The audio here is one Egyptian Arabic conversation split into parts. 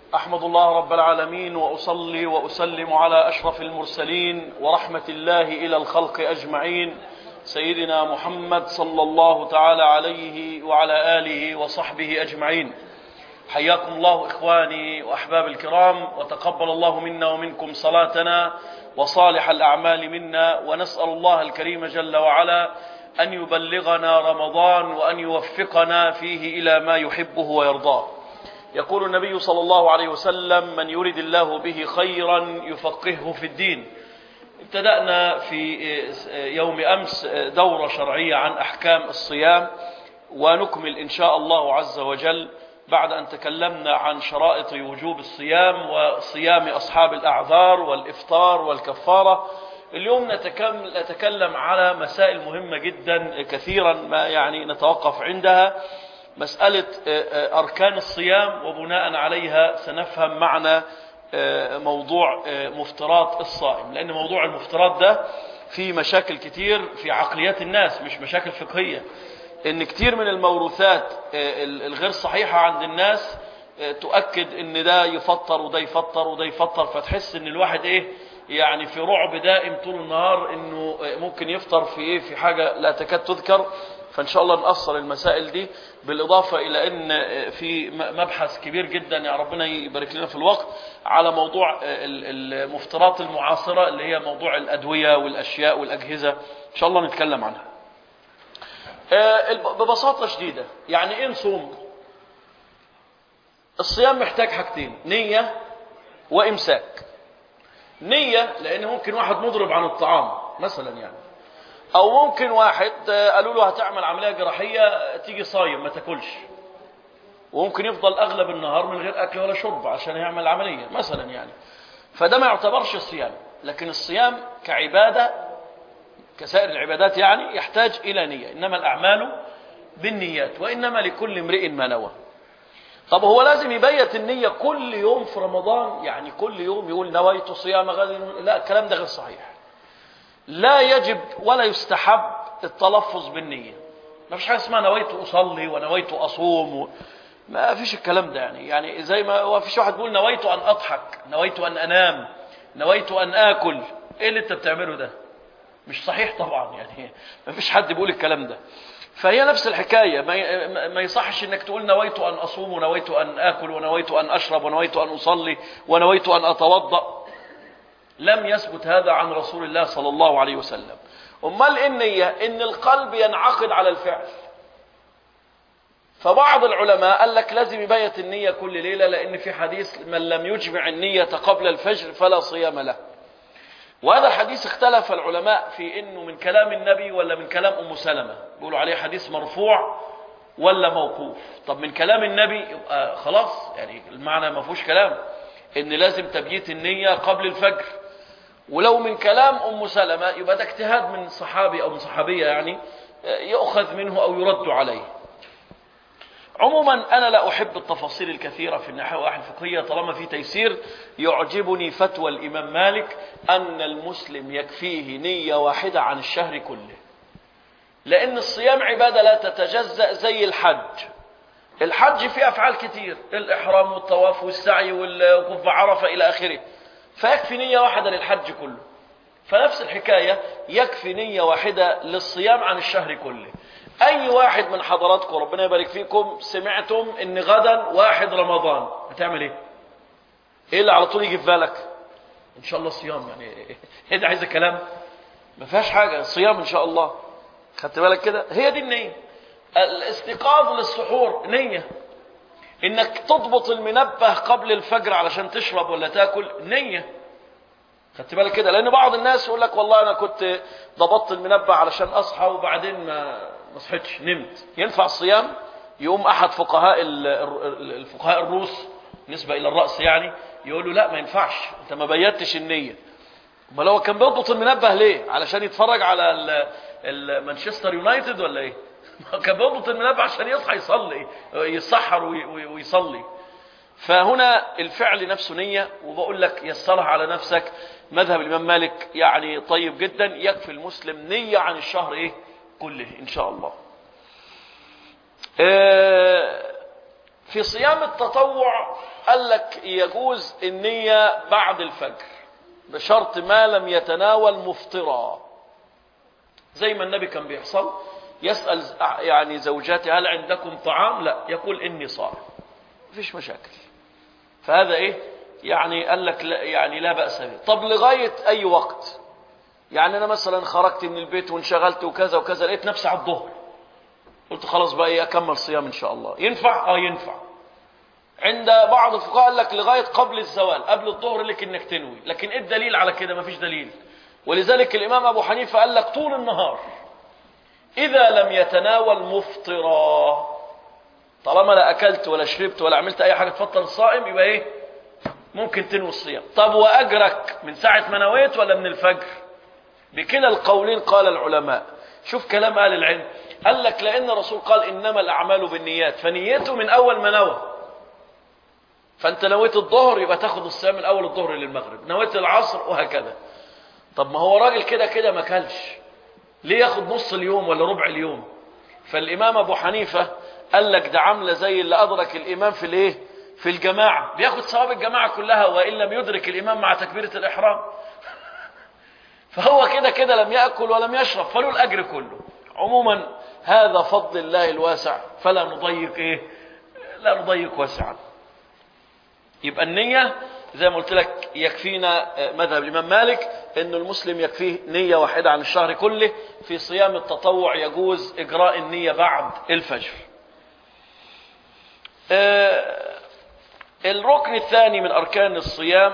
أحمد الله رب العالمين وأصلي وأسلم على أشرف المرسلين ورحمة الله إلى الخلق أجمعين سيدنا محمد صلى الله تعالى عليه وعلى آله وصحبه أجمعين حياكم الله إخواني وأحباب الكرام وتقبل الله منا ومنكم صلاتنا وصالح الأعمال منا ونسأل الله الكريم جل وعلا أن يبلغنا رمضان وأن يوفقنا فيه إلى ما يحبه ويرضاه يقول النبي صلى الله عليه وسلم من يرد الله به خيرا يفقهه في الدين ابتدأنا في يوم أمس دورة شرعية عن أحكام الصيام ونكمل إن شاء الله عز وجل بعد أن تكلمنا عن شرائط وجوب الصيام وصيام أصحاب الأعذار والإفطار والكفارة اليوم نتكلم على مسائل مهمة جدا كثيرا ما يعني نتوقف عندها مسألة أركان الصيام وبناء عليها سنفهم معنى موضوع مفترات الصائم لأن موضوع المفترات ده في مشاكل كتير في عقليات الناس مش مشاكل فقهية ان كتير من الموروثات الغير صحيحة عند الناس تؤكد ان ده يفطر وده يفطر وده يفطر فتحس ان الواحد ايه يعني في رعب دائم طول النهار انه ممكن يفطر في ايه في حاجة لا تكاد تذكر فان شاء الله نأصل المسائل دي بالاضافة الى ان في مبحث كبير جدا يا ربنا يبارك لنا في الوقت على موضوع المفترات المعاصرة اللي هي موضوع الادوية والاشياء والاجهزة ان شاء الله نتكلم عنها ببساطة شديدة يعني ايه نصوم الصيام محتاج حاجتين نية وامساك نية لان ممكن واحد مضرب عن الطعام مثلا يعني او ممكن واحد قالوا له هتعمل عملية جراحية تيجي صايم ما تاكلش وممكن يفضل اغلب النهار من غير اكل ولا شرب عشان يعمل العملية مثلا يعني فده ما يعتبرش صيام لكن الصيام كعبادة كسائر العبادات يعني يحتاج إلى نية إنما الأعمال بالنيات وإنما لكل امرئ ما نوى طب هو لازم يبيت النية كل يوم في رمضان يعني كل يوم يقول نويت صيام غد لا الكلام ده غير صحيح لا يجب ولا يستحب التلفظ بالنية ما فيش حاجة اسمها نويت أصلي ونويت أصوم و... ما فيش الكلام ده يعني يعني زي ما هو فيش واحد بيقول نويت أن أضحك نويت أن أنام نويت أن آكل إيه اللي أنت بتعمله ده مش صحيح طبعا يعني ما فيش حد بيقول الكلام ده فهي نفس الحكاية ما يصحش انك تقول نويت ان اصوم ونويت ان اكل ونويت ان اشرب ونويت ان اصلي ونويت ان اتوضا لم يثبت هذا عن رسول الله صلى الله عليه وسلم امال ايه النية ان القلب ينعقد على الفعل فبعض العلماء قال لك لازم يبيت النية كل ليلة لان في حديث من لم يجمع النية قبل الفجر فلا صيام له وهذا الحديث اختلف العلماء في انه من كلام النبي ولا من كلام ام سلمة بيقولوا عليه حديث مرفوع ولا موقوف طب من كلام النبي يبقى خلاص يعني المعنى ما فيهوش كلام ان لازم تبييت النية قبل الفجر ولو من كلام ام سلمة يبقى ده اجتهاد من صحابي او من صحابية يعني يؤخذ منه او يرد عليه عموما أنا لا أحب التفاصيل الكثيرة في النحو الفقهية طالما في تيسير يعجبني فتوى الإمام مالك أن المسلم يكفيه نية واحدة عن الشهر كله لأن الصيام عبادة لا تتجزأ زي الحج الحج فيه أفعال كتير الإحرام والطواف والسعي والوقوف بعرفة إلى آخره فيكفي نية واحدة للحج كله فنفس الحكاية يكفي نية واحدة للصيام عن الشهر كله اي واحد من حضراتكم ربنا يبارك فيكم سمعتم ان غدا واحد رمضان هتعمل ايه ايه اللي على طول يجي في بالك ان شاء الله صيام يعني ايه ده عايز كلام ما فيهاش حاجه صيام ان شاء الله خدت بالك كده هي دي النيه الاستيقاظ للسحور نيه انك تضبط المنبه قبل الفجر علشان تشرب ولا تاكل نيه خدت بالك كده لان بعض الناس يقول لك والله انا كنت ضبطت المنبه علشان اصحى وبعدين ما ما صحيتش نمت ينفع الصيام يقوم احد فقهاء الفقهاء الروس نسبة الى الرأس يعني يقول له لا ما ينفعش انت ما بيتش النية امال هو كان بيضبط المنبه ليه علشان يتفرج على مانشستر يونايتد ولا ايه كان بيضبط المنبه عشان يصحى يصلي يسحر ويصلي فهنا الفعل نفسه نية وبقول لك يسرها على نفسك مذهب الإمام مالك يعني طيب جدا يكفي المسلم نية عن الشهر إيه كله إن شاء الله في صيام التطوع قال لك يجوز النية بعد الفجر بشرط ما لم يتناول مفطرا زي ما النبي كان بيحصل يسأل يعني زوجاتي هل عندكم طعام لا يقول إني صائم مفيش مشاكل فهذا إيه يعني قال لك لا يعني لا بأس به طب لغاية أي وقت يعني أنا مثلا خرجت من البيت وانشغلت وكذا وكذا لقيت نفسي على الظهر قلت خلاص بقى إيه أكمل صيام إن شاء الله ينفع آه ينفع عند بعض الفقهاء قال لك لغاية قبل الزوال قبل الظهر لك إنك تنوي لكن إيه الدليل على كده مفيش دليل ولذلك الإمام أبو حنيفة قال لك طول النهار إذا لم يتناول مفطرا طالما لا أكلت ولا شربت ولا عملت أي حاجة تفطر الصائم يبقى إيه ممكن تنوي الصيام طب وأجرك من ساعة ما نويت ولا من الفجر بكلا القولين قال العلماء شوف كلام أهل العلم قال لك لأن الرسول قال إنما الأعمال بالنيات فنيته من أول ما نوى فأنت نويت الظهر يبقى تاخد الصيام من أول الظهر للمغرب نويت العصر وهكذا طب ما هو راجل كده كده ما كلش ليه ياخد نص اليوم ولا ربع اليوم فالإمام أبو حنيفة قال لك ده عاملة زي اللي أدرك الإمام في الإيه في الجماعة بياخد ثواب الجماعة كلها وإن لم يدرك الإمام مع تكبيرة الإحرام فهو كده كده لم يأكل ولم يشرب فله الأجر كله عموما هذا فضل الله الواسع فلا نضيق إيه لا نضيق واسعا يبقى النية زي ما قلت لك يكفينا مذهب الإمام مالك أن المسلم يكفيه نية واحدة عن الشهر كله في صيام التطوع يجوز إجراء النية بعد الفجر الركن الثاني من أركان الصيام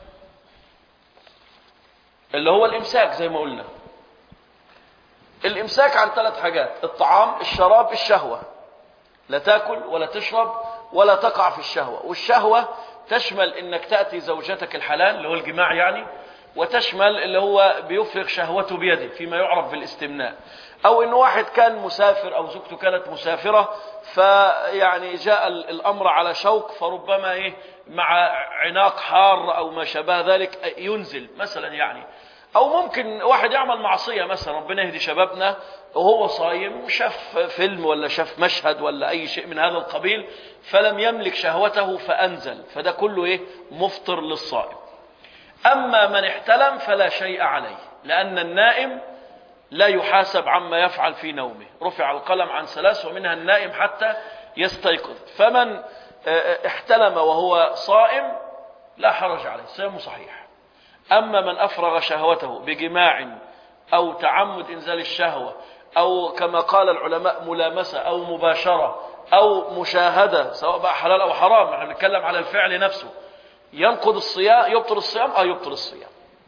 اللي هو الإمساك زي ما قلنا الإمساك عن ثلاث حاجات الطعام الشراب الشهوة لا تاكل ولا تشرب ولا تقع في الشهوة والشهوة تشمل انك تأتي زوجتك الحلال اللي هو الجماع يعني وتشمل اللي هو بيفرغ شهوته بيده فيما يعرف بالاستمناء او ان واحد كان مسافر او زوجته كانت مسافرة فيعني جاء الامر على شوك فربما ايه مع عناق حار او ما شابه ذلك ينزل مثلا يعني او ممكن واحد يعمل معصية مثلا ربنا يهدي شبابنا وهو صايم شاف فيلم ولا شاف مشهد ولا اي شيء من هذا القبيل فلم يملك شهوته فانزل فده كله ايه مفطر للصائم اما من احتلم فلا شيء عليه لان النائم لا يحاسب عما يفعل في نومه رفع القلم عن ثلاث ومنها النائم حتى يستيقظ فمن احتلم وهو صائم لا حرج عليه صيامه صحيح أما من أفرغ شهوته بجماع أو تعمد إنزال الشهوة أو كما قال العلماء ملامسة أو مباشرة أو مشاهدة سواء بقى حلال أو حرام احنا بنتكلم على الفعل نفسه ينقض الصيام يبطل الصيام أو يبطل الصيام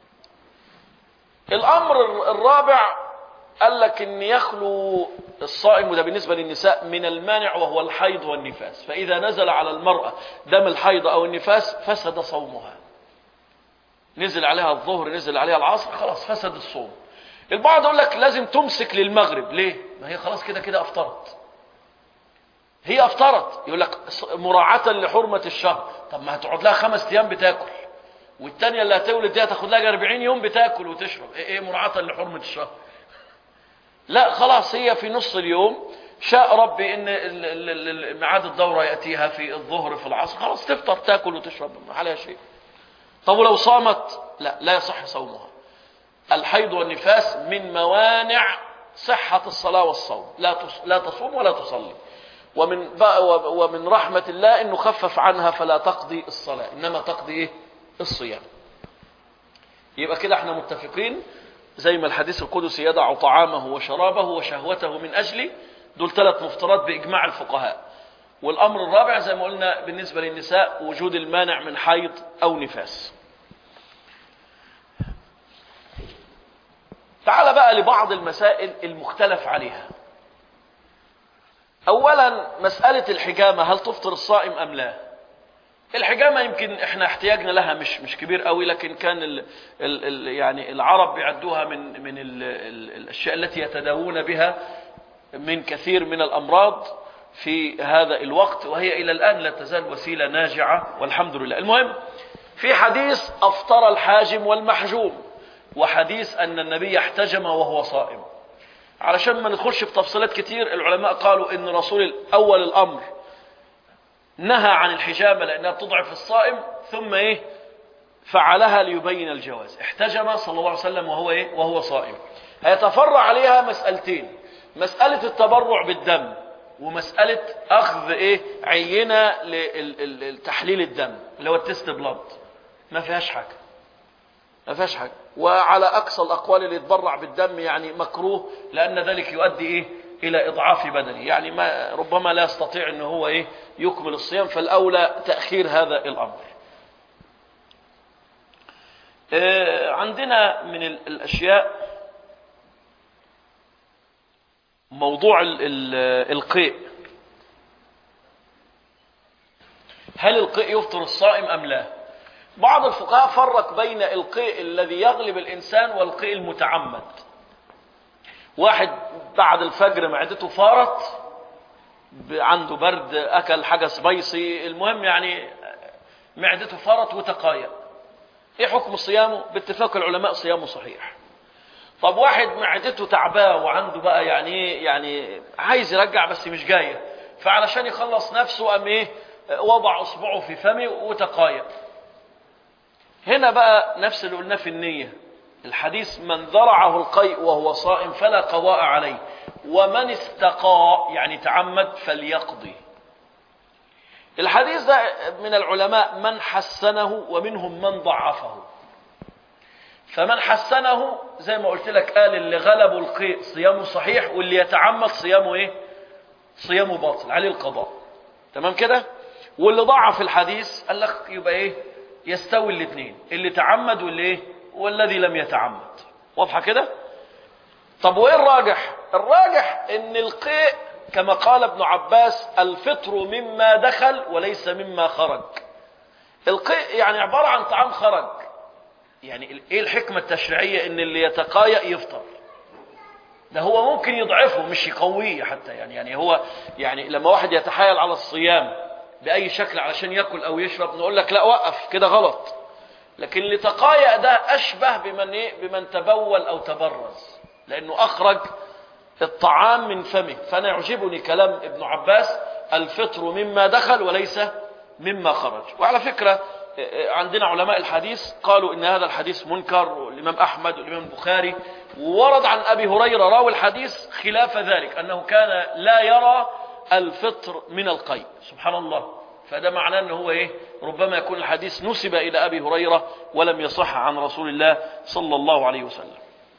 الأمر الرابع قال لك أن يخلو الصائم وده بالنسبة للنساء من المانع وهو الحيض والنفاس فإذا نزل على المرأة دم الحيض أو النفاس فسد صومها نزل عليها الظهر نزل عليها العصر خلاص فسد الصوم البعض يقول لك لازم تمسك للمغرب ليه ما هي خلاص كده كده افطرت هي افطرت يقول لك مراعاة لحرمة الشهر طب ما هتقعد لها خمس ايام بتاكل والتانية اللي هتولد دي هتاخد لها 40 يوم بتاكل وتشرب ايه, إيه مراعاة لحرمة الشهر لا خلاص هي في نص اليوم شاء ربي ان ميعاد الدورة يأتيها في الظهر في العصر خلاص تفطر تاكل وتشرب ما عليها شيء طب ولو صامت لا لا يصح صومها الحيض والنفاس من موانع صحة الصلاة والصوم لا لا تصوم ولا تصلي ومن ومن رحمة الله انه خفف عنها فلا تقضي الصلاة انما تقضي ايه الصيام يبقى كده احنا متفقين زي ما الحديث القدسي يضع طعامه وشرابه وشهوته من اجلي دول ثلاث مفطرات باجماع الفقهاء والامر الرابع زي ما قلنا بالنسبة للنساء وجود المانع من حيض او نفاس تعال بقى لبعض المسائل المختلف عليها اولا مسألة الحجامة هل تفطر الصائم ام لا الحجامة يمكن احنا احتياجنا لها مش مش كبير قوي لكن كان ال ال ال يعني العرب بيعدوها من من ال ال الاشياء التي يتداوون بها من كثير من الامراض في هذا الوقت وهي الى الان لا تزال وسيلة ناجعة والحمد لله المهم في حديث افطر الحاجم والمحجوم وحديث أن النبي احتجم وهو صائم علشان ما ندخلش في تفصيلات كتير العلماء قالوا أن رسول أول الأمر نهى عن الحجامة لأنها تضعف الصائم ثم إيه فعلها ليبين الجواز احتجم صلى الله عليه وسلم وهو إيه وهو صائم هيتفرع عليها مسألتين مسألة التبرع بالدم ومسألة أخذ إيه عينة لتحليل الدم اللي هو التست بلاد ما فيهاش حاجة ما فيهاش حاجة وعلى أقصى الأقوال اللي يتبرع بالدم يعني مكروه لأن ذلك يؤدي إيه إلى إضعاف بدنه يعني ما ربما لا يستطيع أنه هو إيه يكمل الصيام فالأولى تأخير هذا الأمر آه عندنا من الأشياء موضوع القيء هل القيء يفطر الصائم أم لا بعض الفقهاء فرق بين القيء الذي يغلب الإنسان والقيء المتعمد واحد بعد الفجر معدته فارت عنده برد أكل حاجة سبايسي المهم يعني معدته فارت وتقايا ايه حكم صيامه باتفاق العلماء صيامه صحيح طب واحد معدته تعباه وعنده بقى يعني ايه يعني عايز يرجع بس مش جايه فعلشان يخلص نفسه قام ايه وضع اصبعه في فمه وتقايا هنا بقى نفس اللي قلناه في النيه الحديث من ذرعه القيء وهو صائم فلا قضاء عليه ومن استقاء يعني تعمد فليقضي الحديث ده من العلماء من حسنه ومنهم من ضعفه فمن حسنه زي ما قلت لك قال اللي غلبوا القيء صيامه صحيح واللي يتعمد صيامه ايه صيامه باطل عليه القضاء تمام كده واللي ضعف الحديث قال لك يبقى ايه يستوي الاثنين اللي تعمد واللي ايه والذي لم يتعمد واضحه كده طب وايه الراجح الراجح ان القيء كما قال ابن عباس الفطر مما دخل وليس مما خرج القيء يعني عباره عن طعام خرج يعني ايه الحكمة التشريعية ان اللي يتقايأ يفطر ده هو ممكن يضعفه مش يقويه حتى يعني يعني هو يعني لما واحد يتحايل على الصيام بأي شكل علشان يأكل أو يشرب نقول لك لا وقف كده غلط لكن اللي تقايأ ده أشبه بمن إيه بمن تبول أو تبرز لأنه أخرج الطعام من فمه فأنا يعجبني كلام ابن عباس الفطر مما دخل وليس مما خرج وعلى فكرة عندنا علماء الحديث قالوا ان هذا الحديث منكر والامام احمد والامام البخاري وورد عن ابي هريره راوي الحديث خلاف ذلك انه كان لا يرى الفطر من القيء سبحان الله فده معناه ان هو ايه ربما يكون الحديث نسب الى ابي هريره ولم يصح عن رسول الله صلى الله عليه وسلم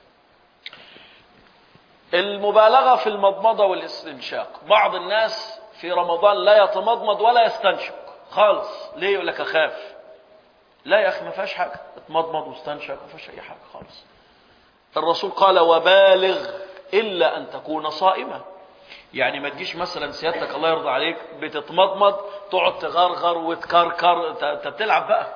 المبالغه في المضمضه والاستنشاق بعض الناس في رمضان لا يتمضمض ولا يستنشق خالص ليه يقول لك اخاف لا يا اخي ما فيهاش حاجه اتمضمض واستنشق ما فيهاش اي حاجه خالص الرسول قال وبالغ الا ان تكون صائما يعني ما تجيش مثلا سيادتك الله يرضى عليك بتتمضمض تقعد تغرغر وتكركر انت بتلعب بقى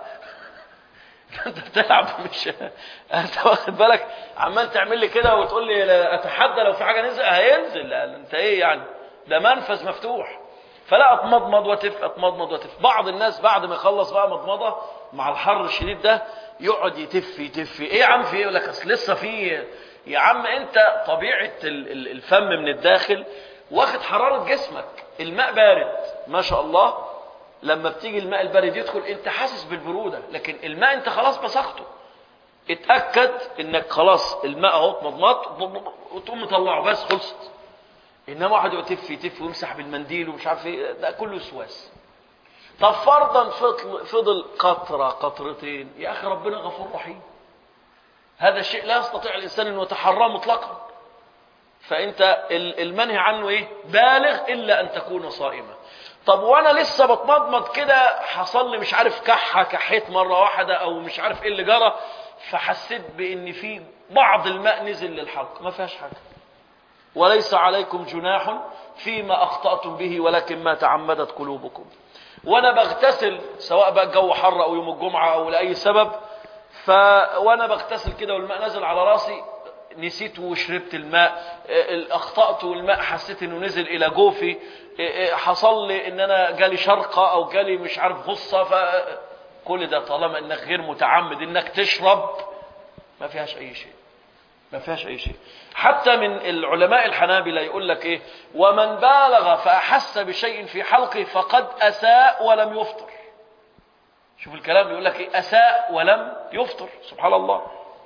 انت بتلعب مش انت واخد بالك عمال تعمل لي كده وتقول لي اتحدى لو في حاجه نزل هينزل انت ايه يعني ده منفذ مفتوح فلا اتمضمض وتف اتمضمض وتف بعض الناس بعد ما يخلص بقى مضمضه مع الحر الشديد ده يقعد يتف يتف ايه يا عم في ايه يقول لك اصل لسه في يا عم انت طبيعه الفم من الداخل واخد حراره جسمك الماء بارد ما شاء الله لما بتيجي الماء البارد يدخل انت حاسس بالبروده لكن الماء انت خلاص مسخته اتاكد انك خلاص الماء اهو اتمضمضت وتقوم مطلعه بس خلصت انما واحد يتف يتف ويمسح بالمنديل ومش عارف ايه ده كله وسواس طب فرضا فضل, فضل قطره قطرتين يا اخي ربنا غفور رحيم هذا الشيء لا يستطيع الانسان انه يتحراه مطلقا فانت المنهي عنه ايه بالغ الا ان تكون صائما طب وانا لسه بتمضمض كده حصل لي مش عارف كحه كحيت مره واحده او مش عارف ايه اللي جرى فحسيت بان في بعض الماء نزل للحلق ما فيهاش حاجه وليس عليكم جناح فيما اخطاتم به ولكن ما تعمدت قلوبكم وانا بغتسل سواء بقى الجو حر او يوم الجمعه او لاي سبب ف وانا بغتسل كده والماء نزل على راسي نسيت وشربت الماء اخطات والماء حسيت انه نزل الى جوفي حصل لي ان انا جالي شرقه او جالي مش عارف غصه فكل ده طالما انك غير متعمد انك تشرب ما فيهاش اي شيء ما فيهاش اي شيء حتى من العلماء الحنابلة يقول لك ايه ومن بالغ فأحس بشيء في حلقه فقد أساء ولم يفطر شوف الكلام يقول لك ايه أساء ولم يفطر سبحان الله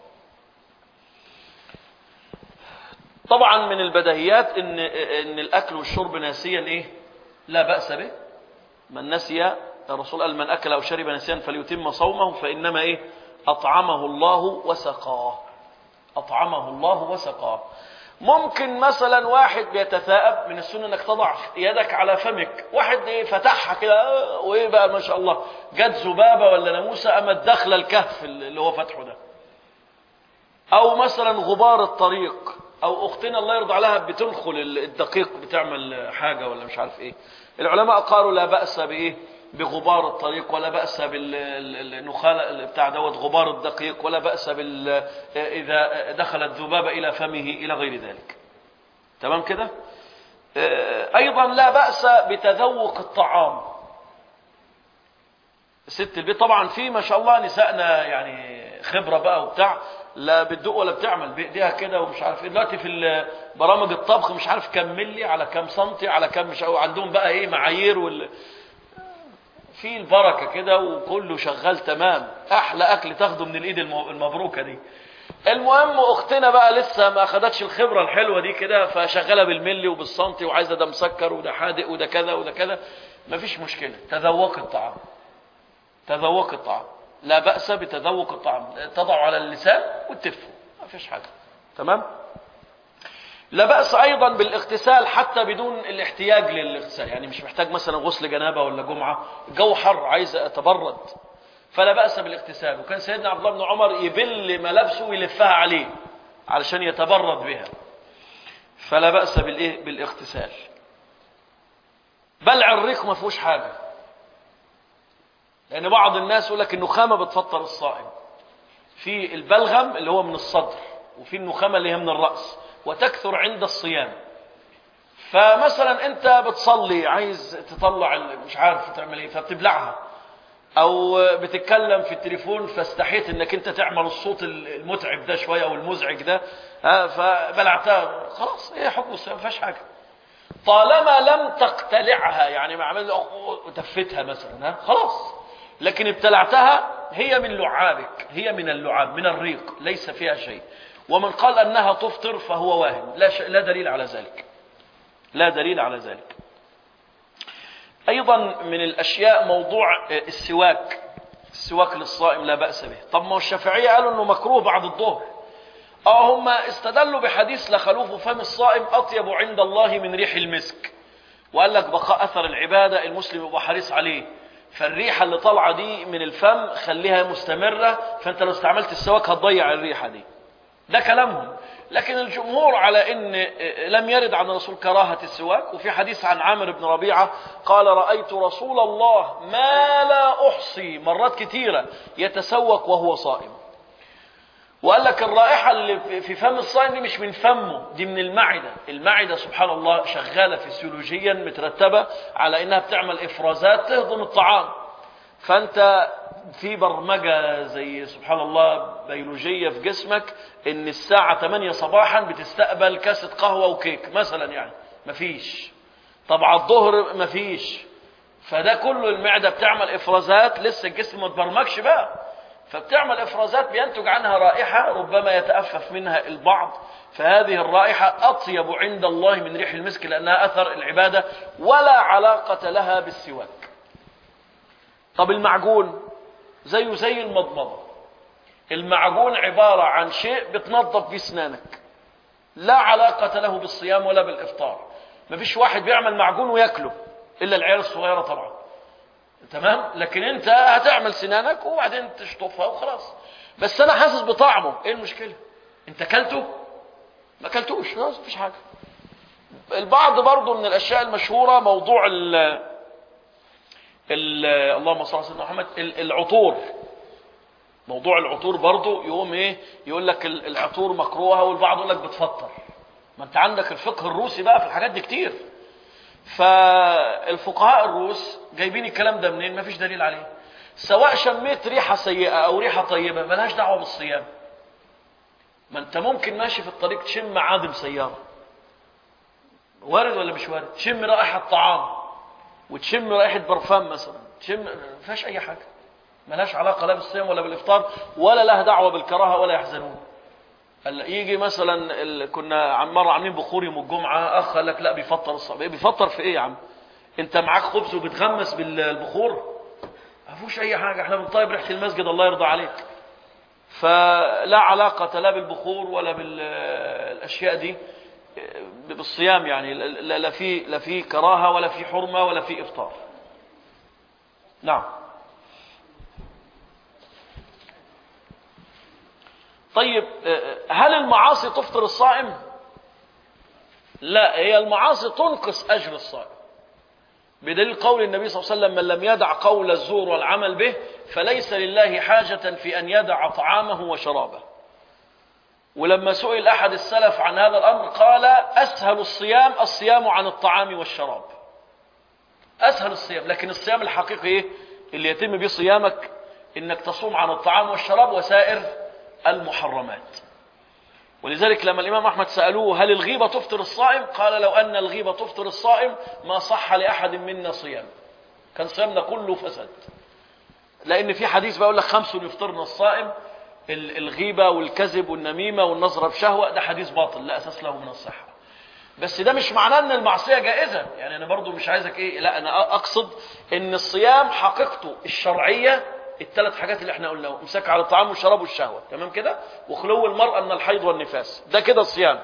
طبعا من البديهيات ان ان الاكل والشرب ناسيا ايه لا باس به من نسي الرسول قال من اكل او شرب نسيا فليتم صومه فانما ايه اطعمه الله وسقاه اطعمه الله وسقاه ممكن مثلا واحد بيتثاءب من السنه انك تضع يدك على فمك واحد ايه فتحها كده وايه بقى ما شاء الله جت ذبابه ولا ناموسه قامت داخله الكهف اللي هو فتحه ده او مثلا غبار الطريق او اختنا الله يرضى عليها بتنخل الدقيق بتعمل حاجه ولا مش عارف ايه العلماء قالوا لا باس بايه بغبار الطريق ولا باس بالنخال بتاع دوت غبار الدقيق ولا باس بال اذا دخلت ذبابه الى فمه الى غير ذلك تمام كده ايضا لا باس بتذوق الطعام ست البيت طبعا في ما شاء الله نسائنا يعني خبره بقى وبتاع لا بتدوق ولا بتعمل بايديها كده ومش عارف ايه دلوقتي في برامج الطبخ مش عارف كم ملي على كم سنتي على كم مش عندهم بقى ايه معايير وال في البركه كده وكله شغال تمام احلى اكل تاخده من الايد المبروكه دي المهم اختنا بقى لسه ما اخدتش الخبره الحلوه دي كده فشغاله بالملي وبالسنتي وعايزه ده مسكر وده حادق وده كذا وده كذا مفيش مشكله تذوق الطعام تذوق الطعام لا بأس بتذوق الطعام تضع على اللسان وتفه ما فيش حاجة تمام لا بأس أيضا بالاغتسال حتى بدون الاحتياج للاغتسال يعني مش محتاج مثلا غسل جنابة ولا جمعة الجو حر عايز أتبرد فلا بأس بالاغتسال وكان سيدنا عبد الله بن عمر يبل ملابسه ويلفها عليه علشان يتبرد بها فلا بأس بالإيه بالاغتسال بلع الريق ما فيهوش حاجة لأن بعض الناس يقول لك النخامة بتفطر الصائم في البلغم اللي هو من الصدر وفي النخامة اللي هي من الرأس وتكثر عند الصيام فمثلا انت بتصلي عايز تطلع مش عارف تعمل ايه فبتبلعها او بتتكلم في التليفون فاستحيت انك انت تعمل الصوت المتعب ده شويه او المزعج ده فبلعتها خلاص ايه حكم الصيام ما فيهاش حاجه طالما لم تقتلعها يعني ما عمل تفتها مثلا ها خلاص لكن ابتلعتها هي من لعابك هي من اللعاب من الريق ليس فيها شيء ومن قال انها تفطر فهو واهم لا, ش... لا دليل على ذلك لا دليل على ذلك ايضا من الاشياء موضوع السواك السواك للصائم لا باس به طب ما الشافعيه قالوا انه مكروه بعد الظهر اه هم استدلوا بحديث لخلوف فم الصائم اطيب عند الله من ريح المسك وقال لك بقاء اثر العباده المسلم يبقى حريص عليه فالريحه اللي طالعه دي من الفم خليها مستمره فانت لو استعملت السواك هتضيع الريحه دي ده كلامهم لكن الجمهور على ان لم يرد عن الرسول كراهه السواك وفي حديث عن عامر بن ربيعه قال رايت رسول الله ما لا احصي مرات كثيره يتسوق وهو صائم وقال لك الرائحة اللي في فم الصائم دي مش من فمه دي من المعدة المعدة سبحان الله شغالة فسيولوجيا مترتبة على انها بتعمل افرازات تهضم الطعام فانت في برمجة زي سبحان الله بيولوجية في جسمك ان الساعة 8 صباحا بتستقبل كاسة قهوة وكيك مثلا يعني مفيش طب على الظهر مفيش فده كله المعدة بتعمل افرازات لسه الجسم ما تبرمجش بقى فبتعمل افرازات بينتج عنها رائحه ربما يتأفف منها البعض فهذه الرائحه اطيب عند الله من ريح المسك لانها اثر العباده ولا علاقه لها بالسواك. طب المعجون زيه زي المضمضه. المعجون عباره عن شيء بتنظف بيه اسنانك. لا علاقه له بالصيام ولا بالافطار. مفيش واحد بيعمل معجون وياكله الا العيال الصغيره طبعا. تمام لكن انت هتعمل سنانك وبعدين تشطفها وخلاص بس انا حاسس بطعمه ايه المشكله انت اكلته ما اكلتوش خلاص مفيش حاجه البعض برضو من الاشياء المشهوره موضوع ال ال اللهم صل على سيدنا محمد العطور موضوع العطور برضو يقوم ايه يقول لك العطور مكروهه والبعض يقول لك بتفطر ما انت عندك الفقه الروسي بقى في الحاجات دي كتير فالفقهاء الروس جايبين الكلام ده منين مفيش دليل عليه سواء شميت ريحة سيئة أو ريحة طيبة ملهاش دعوة بالصيام ما انت ممكن ماشي في الطريق تشم عادم سيارة وارد ولا مش وارد تشم رائحة طعام وتشم رائحة برفان مثلا تشم ما فيهاش اي حاجة ملهاش علاقة لا بالصيام ولا بالافطار ولا لها دعوة بالكراهة ولا يحزنون هلا يجي مثلا ال... كنا عم مرة عاملين بخور يوم الجمعة اخ قال لك لا بيفطر الصبح بيفطر في ايه يا عم انت معاك خبز وبتغمس بالبخور ما فيهوش اي حاجة احنا بنطيب ريحة المسجد الله يرضى عليك فلا علاقة لا بالبخور ولا بالاشياء دي بالصيام يعني لا لا في لا في كراهة ولا في حرمة ولا في افطار نعم طيب هل المعاصي تفطر الصائم لا هي المعاصي تنقص أجر الصائم بدليل قول النبي صلى الله عليه وسلم من لم يدع قول الزور والعمل به فليس لله حاجة في أن يدع طعامه وشرابه ولما سئل أحد السلف عن هذا الأمر قال أسهل الصيام الصيام عن الطعام والشراب أسهل الصيام لكن الصيام الحقيقي إيه؟ اللي يتم به صيامك إنك تصوم عن الطعام والشراب وسائر المحرمات ولذلك لما الإمام أحمد سألوه هل الغيبة تفطر الصائم قال لو أن الغيبة تفطر الصائم ما صح لأحد منا صيام كان صيامنا كله فسد لأن في حديث بقول لك خمس يفطرن الصائم الغيبة والكذب والنميمة والنظرة بشهوة ده حديث باطل لا أساس له من الصحة بس ده مش معناه ان المعصية جائزة يعني انا برضو مش عايزك ايه لا انا اقصد ان الصيام حقيقته الشرعية الثلاث حاجات اللي احنا قلناهم امساك على الطعام والشراب والشهوة تمام كده وخلو المرأة من الحيض والنفاس ده كده الصيام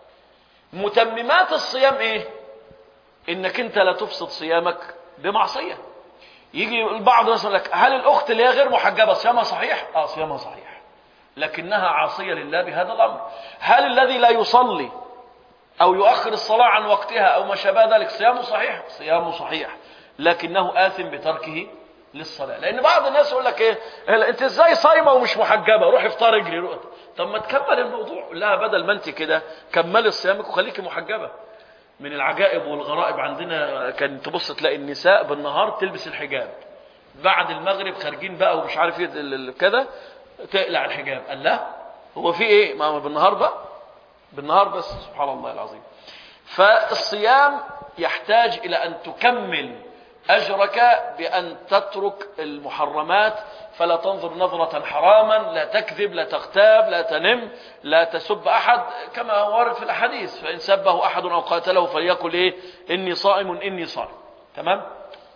متممات الصيام ايه انك انت لا تفسد صيامك بمعصية يجي البعض مثلا لك هل الاخت اللي هي غير محجبة صيامها صحيح اه صيامها صحيح لكنها عاصية لله بهذا الامر هل الذي لا يصلي او يؤخر الصلاة عن وقتها او ما شابه ذلك صيامه صحيح صيامه صحيح لكنه آثم بتركه للصلاة لأن بعض الناس يقول لك إيه أنت إزاي صايمة ومش محجبة روح افطار اجري روح. طب ما تكمل الموضوع لا بدل ما أنت كده كملي صيامك وخليكي محجبة من العجائب والغرائب عندنا كان تبص تلاقي النساء بالنهار تلبس الحجاب بعد المغرب خارجين بقى ومش عارف ايه كده تقلع الحجاب قال لا هو في ايه ما بالنهار بقى بالنهار بس سبحان الله العظيم فالصيام يحتاج الى ان تكمل أجرك بأن تترك المحرمات فلا تنظر نظرة حراما لا تكذب لا تغتاب لا تنم لا تسب أحد كما ورد في الأحاديث فإن سبه أحد أو قاتله فليقل إيه إني صائم إني صائم تمام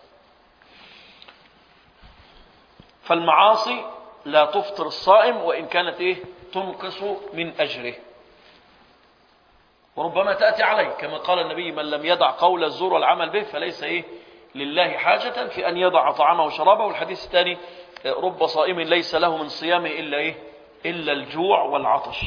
فالمعاصي لا تفطر الصائم وإن كانت إيه تنقص من أجره وربما تأتي عليه كما قال النبي من لم يدع قول الزور والعمل به فليس إيه لله حاجة في أن يضع طعامه وشرابه والحديث الثاني رب صائم ليس له من صيامه إلا إيه إلا الجوع والعطش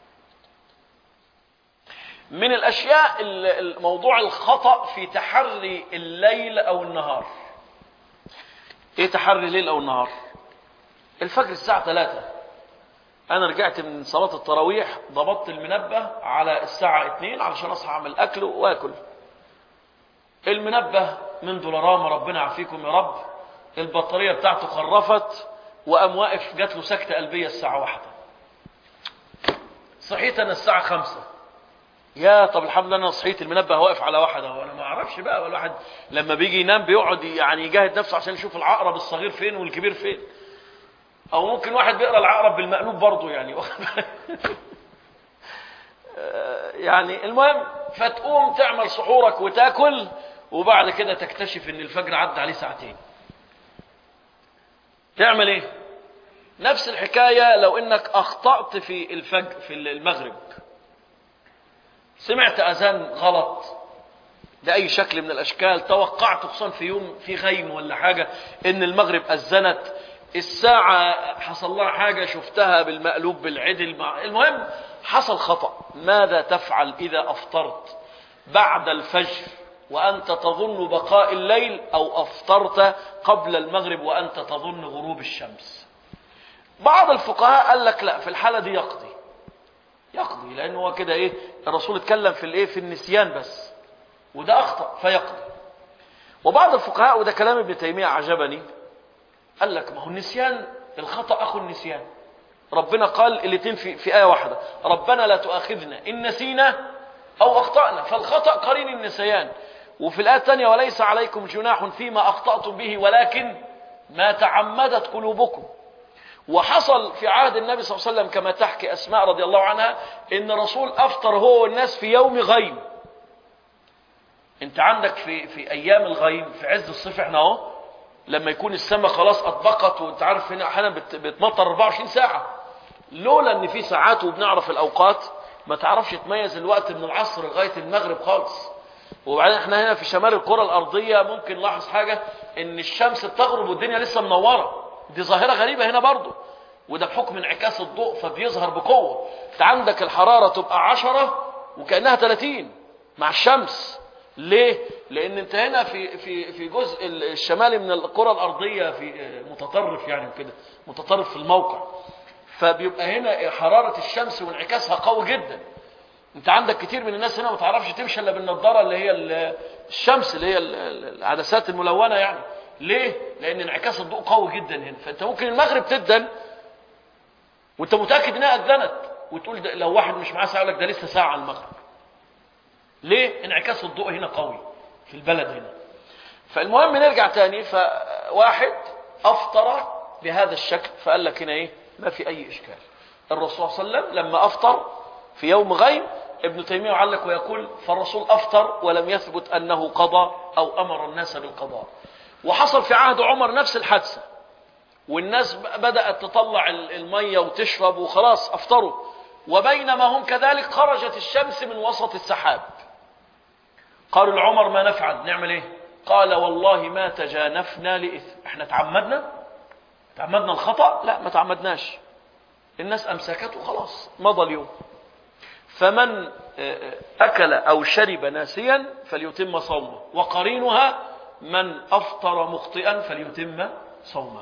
من الأشياء الموضوع الخطأ في تحري الليل أو النهار إيه تحري الليل أو النهار الفجر الساعة 3 أنا رجعت من صلاة التراويح ضبطت المنبه على الساعة 2 علشان أصحى أعمل أكل وآكل المنبه من دولارام ربنا يعافيكم يا رب البطارية بتاعته خرفت وقام واقف جات له سكتة قلبية الساعة واحدة صحيت أنا الساعة خمسة يا طب الحمد لله أنا صحيت المنبه واقف على واحدة وأنا ما أعرفش بقى الواحد لما بيجي ينام بيقعد يعني يجاهد نفسه عشان يشوف العقرب الصغير فين والكبير فين أو ممكن واحد بيقرأ العقرب بالمقلوب برضه يعني يعني المهم فتقوم تعمل سحورك وتاكل وبعد كده تكتشف ان الفجر عدى عليه ساعتين تعمل ايه نفس الحكاية لو انك اخطأت في الفجر في المغرب سمعت اذان غلط بأي شكل من الاشكال توقعت خصوصا في يوم في غيم ولا حاجة ان المغرب اذنت الساعة حصل لها حاجة شفتها بالمقلوب بالعدل مع المهم حصل خطأ ماذا تفعل إذا أفطرت بعد الفجر وأنت تظن بقاء الليل أو أفطرت قبل المغرب وأنت تظن غروب الشمس بعض الفقهاء قال لك لا في الحالة دي يقضي يقضي لأنه هو كده إيه الرسول اتكلم في الإيه في النسيان بس وده أخطأ فيقضي وبعض الفقهاء وده كلام ابن تيمية عجبني قال لك ما هو النسيان الخطأ أخو النسيان ربنا قال الاثنين في, في آية واحدة ربنا لا تؤاخذنا إن نسينا أو أخطأنا فالخطأ قرين النسيان وفي الآية الثانية وليس عليكم جناح فيما أخطأتم به ولكن ما تعمدت قلوبكم وحصل في عهد النبي صلى الله عليه وسلم كما تحكي أسماء رضي الله عنها إن رسول أفطر هو والناس في يوم غيم انت عندك في في ايام الغيم في عز الصيف احنا اهو لما يكون السماء خلاص اطبقت وانت عارف هنا احيانا بت- بتمطر 24 ساعه لولا ان في ساعات وبنعرف الاوقات ما تعرفش تميز الوقت من العصر لغايه المغرب خالص وبعدين احنا هنا في شمال الكره الارضيه ممكن نلاحظ حاجه ان الشمس بتغرب والدنيا لسه منوره دي ظاهره غريبه هنا برضو وده بحكم انعكاس الضوء فبيظهر بقوه انت عندك الحراره تبقى 10 وكانها 30 مع الشمس ليه؟ لأن أنت هنا في في في جزء الشمالي من الكرة الأرضية في متطرف يعني كده متطرف في الموقع فبيبقى هنا حرارة الشمس وانعكاسها قوي جدا أنت عندك كتير من الناس هنا ما تعرفش تمشي إلا بالنضارة اللي هي ال- الشمس اللي هي ال- ال- العدسات الملونة يعني ليه؟ لأن انعكاس الضوء قوي جدا هنا فأنت ممكن المغرب تدن وأنت متأكد إنها أذنت وتقول ده لو واحد مش معاه ساعة يقول لك ده لسه ساعة على المغرب ليه انعكاس الضوء هنا قوي في البلد هنا فالمهم نرجع تاني فواحد افطر بهذا الشكل فقال لك هنا ايه ما في اي اشكال الرسول صلى الله عليه وسلم لما افطر في يوم غيم ابن تيميه يعلق ويقول فالرسول افطر ولم يثبت انه قضى او امر الناس بالقضاء وحصل في عهد عمر نفس الحادثه والناس بدات تطلع الميه وتشرب وخلاص افطروا وبينما هم كذلك خرجت الشمس من وسط السحاب قالوا لعمر ما نفعل نعمل ايه قال والله ما تجانفنا لإثم احنا تعمدنا تعمدنا الخطأ لا ما تعمدناش الناس أمسكت وخلاص مضى اليوم فمن أكل أو شرب ناسيا فليتم صومه وقرينها من أفطر مخطئا فليتم صومه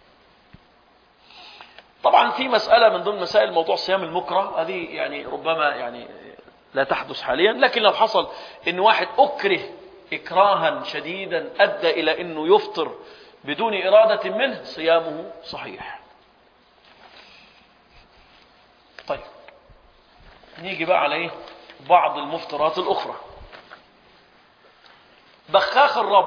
طبعا في مسألة من ضمن مسائل موضوع صيام المكره هذه يعني ربما يعني لا تحدث حاليا لكن لو حصل ان واحد اكره اكراها شديدا ادى الى انه يفطر بدون اراده منه صيامه صحيح طيب نيجي بقى على ايه بعض المفطرات الاخرى بخاخ الرب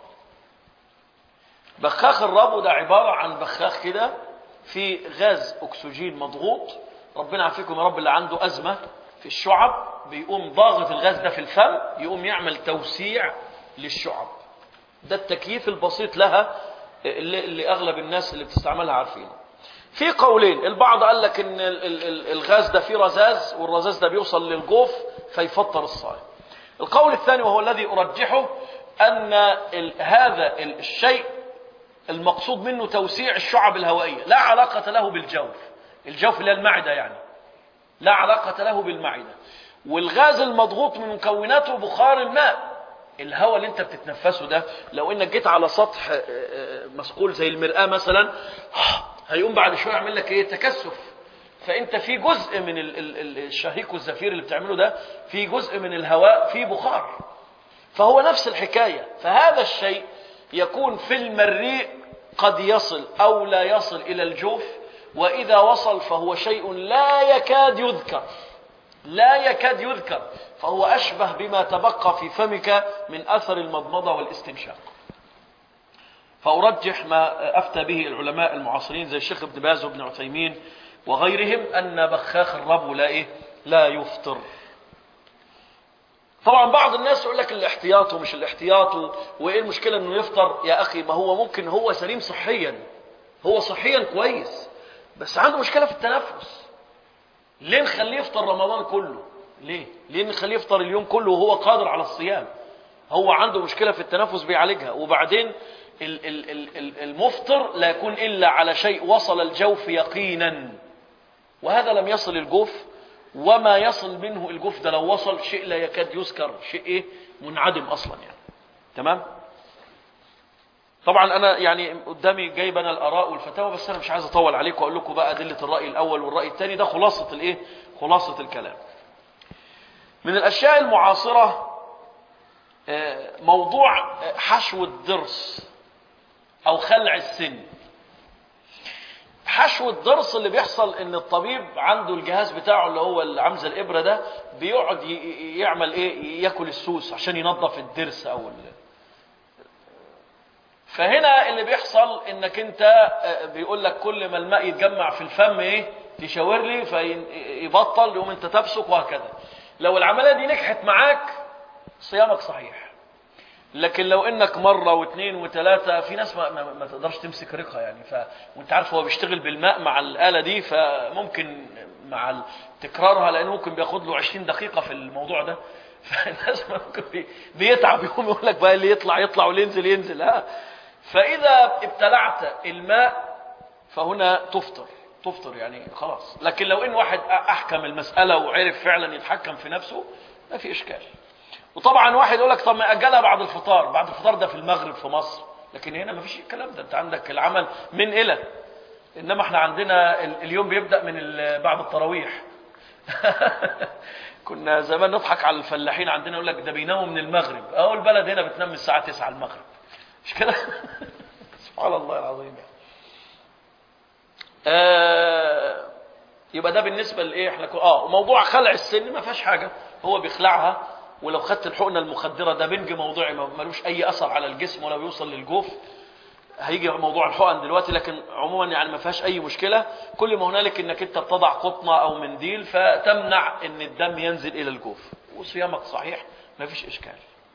بخاخ الرب ده عباره عن بخاخ كده في غاز اكسجين مضغوط ربنا يعافيكم يا رب اللي عنده ازمه في الشعب بيقوم ضاغط الغاز ده في الفم يقوم يعمل توسيع للشعب ده التكييف البسيط لها اللي, اللي اغلب الناس اللي بتستعملها عارفينه في قولين البعض قال لك ان ال- ال- ال- الغاز ده فيه رذاذ والرذاذ ده بيوصل للجوف فيفطر الصائم القول الثاني وهو الذي ارجحه ان ال- هذا ال- الشيء المقصود منه توسيع الشعب الهوائيه لا علاقه له بالجوف الجوف اللي هي المعده يعني لا علاقة له بالمعدة والغاز المضغوط من مكوناته بخار الماء الهواء اللي انت بتتنفسه ده لو انك جيت على سطح آه، آه، مثقول زي المرآة مثلا هيقوم بعد شوية يعمل لك ايه تكثف فانت في جزء من ال- ال- ال- الشهيق والزفير اللي بتعمله ده في جزء من الهواء فيه بخار فهو نفس الحكاية فهذا الشيء يكون في المريء قد يصل أو لا يصل إلى الجوف وإذا وصل فهو شيء لا يكاد يذكر لا يكاد يذكر فهو أشبه بما تبقى في فمك من أثر المضمضة والاستنشاق فأرجح ما أفتى به العلماء المعاصرين زي الشيخ ابن باز وابن عثيمين وغيرهم أن بخاخ الرب لا إيه لا يفطر طبعا بعض الناس يقول لك الاحتياط ومش الاحتياط و- وايه المشكله انه يفطر يا اخي ما هو ممكن هو سليم صحيا هو صحيا كويس بس عنده مشكله في التنفس ليه نخليه يفطر رمضان كله ليه ليه نخليه يفطر اليوم كله وهو قادر على الصيام هو عنده مشكله في التنفس بيعالجها وبعدين ال- ال- ال- ال- المفطر لا يكون الا على شيء وصل الجوف يقينا وهذا لم يصل الجوف وما يصل منه الجوف ده لو وصل شيء لا يكاد يذكر شيء ايه منعدم اصلا يعني تمام طبعا انا يعني قدامي جايب انا الاراء والفتاوى بس انا مش عايز اطول عليكم واقول لكم بقى ادله الراي الاول والراي الثاني ده خلاصه الايه خلاصه الكلام من الاشياء المعاصره آه، موضوع آه، حشو الضرس او خلع السن حشو حشو الضرس اللي بيحصل ان الطبيب عنده الجهاز بتاعه اللي هو اللي عامل زي الابره ده بيقعد ي- يعمل ايه ياكل السوس عشان ينظف الضرس او ال... فهنا اللي بيحصل انك انت آه، بيقول لك كل ما الماء يتجمع في الفم ايه تشاور لي فيبطل يقوم انت تبصق وهكذا لو العمليه دي نجحت معاك صيامك صحيح لكن لو انك مره واثنين وثلاثه في ناس ما, ما, ما تقدرش تمسك ريقها يعني ف وانت عارف هو بيشتغل بالماء مع الاله دي فممكن مع ال- تكرارها لانه ممكن بياخد له 20 دقيقه في الموضوع ده فالناس ممكن بي- بيتعب يقوم يقول لك بقى اللي يطلع يطلع واللي ينزل ينزل ها فاذا ابتلعت الماء فهنا تفطر تفطر يعني خلاص لكن لو ان واحد احكم المساله وعرف فعلا يتحكم في نفسه ما في اشكال وطبعا واحد يقول لك طب ما اجلها بعد الفطار بعد الفطار ده في المغرب في مصر لكن هنا ما فيش الكلام ده انت عندك العمل من الى انما احنا عندنا ال- اليوم بيبدا من ال- بعد التراويح كنا زمان نضحك على الفلاحين عندنا يقول لك ده بيناموا من المغرب اهو البلد هنا بتنام من الساعه 9 المغرب مش كده سبحان الله العظيم يعني. آه يبقى ده بالنسبه لايه احنا كو... اه وموضوع خلع السن ما فيهاش حاجه هو بيخلعها ولو خدت الحقنه المخدره ده بنج موضوعي ما- ملوش اي اثر على الجسم ولا بيوصل للجوف هيجي موضوع الحقن دلوقتي لكن عموما يعني ما فيهاش اي مشكله كل ما هنالك انك انت بتضع قطنه او منديل فتمنع ان الدم ينزل الى الجوف وصيامك صحيح ما فيش اشكال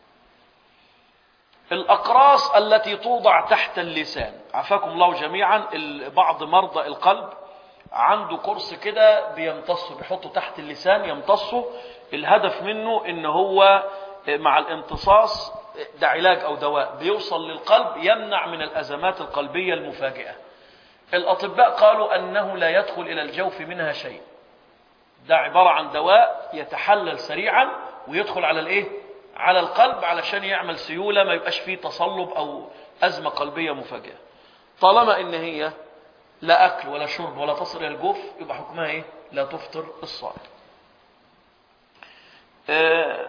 الأقراص التي توضع تحت اللسان عافاكم الله جميعا ال- بعض مرضى القلب عنده قرص كده بيمتصه بيحطه تحت اللسان يمتصه الهدف منه ان هو مع الامتصاص ده علاج او دواء بيوصل للقلب يمنع من الازمات القلبيه المفاجئه الاطباء قالوا انه لا يدخل الى الجوف منها شيء ده عبارة عن دواء يتحلل سريعا ويدخل على الايه على القلب علشان يعمل سيولة ما يبقاش فيه تصلب او ازمة قلبية مفاجئة طالما ان هي لا اكل ولا شرب ولا تصل الى الجوف يبقى حكمها ايه لا تفطر الصائم آه،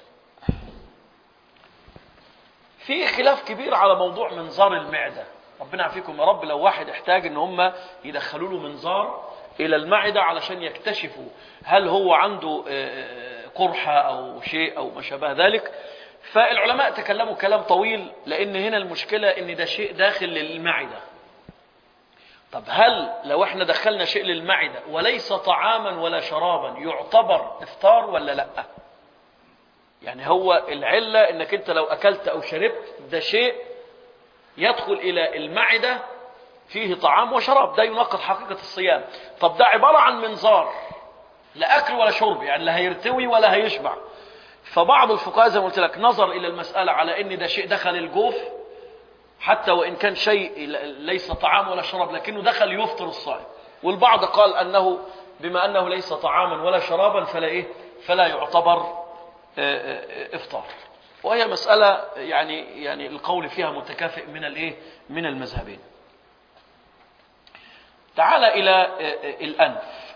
في خلاف كبير على موضوع منظار المعدة ربنا يعافيكم يا رب لو واحد احتاج ان هم يدخلوا له منظار الى المعدة علشان يكتشفوا هل هو عنده آه، قرحة او شيء او ما شابه ذلك فالعلماء تكلموا كلام طويل لان هنا المشكلة ان ده شيء داخل للمعدة طب هل لو احنا دخلنا شيء للمعدة وليس طعاما ولا شرابا يعتبر افطار ولا لا يعني هو العلة انك انت لو اكلت او شربت ده شيء يدخل الى المعدة فيه طعام وشراب ده يناقض حقيقة الصيام طب ده عبارة عن منظار لا اكل ولا شرب يعني لا هيرتوي ولا هيشبع فبعض الفقهاء زي ما قلت لك نظر الى المسألة على ان ده شيء دخل الجوف حتى وإن كان شيء ليس طعام ولا شراب لكنه دخل يفطر الصائم والبعض قال أنه بما أنه ليس طعاما ولا شرابا فلا إيه فلا يعتبر آه، آه، إفطار وهي مسألة يعني يعني القول فيها متكافئ من الإيه من المذهبين تعال إلى آه، آه، الأنف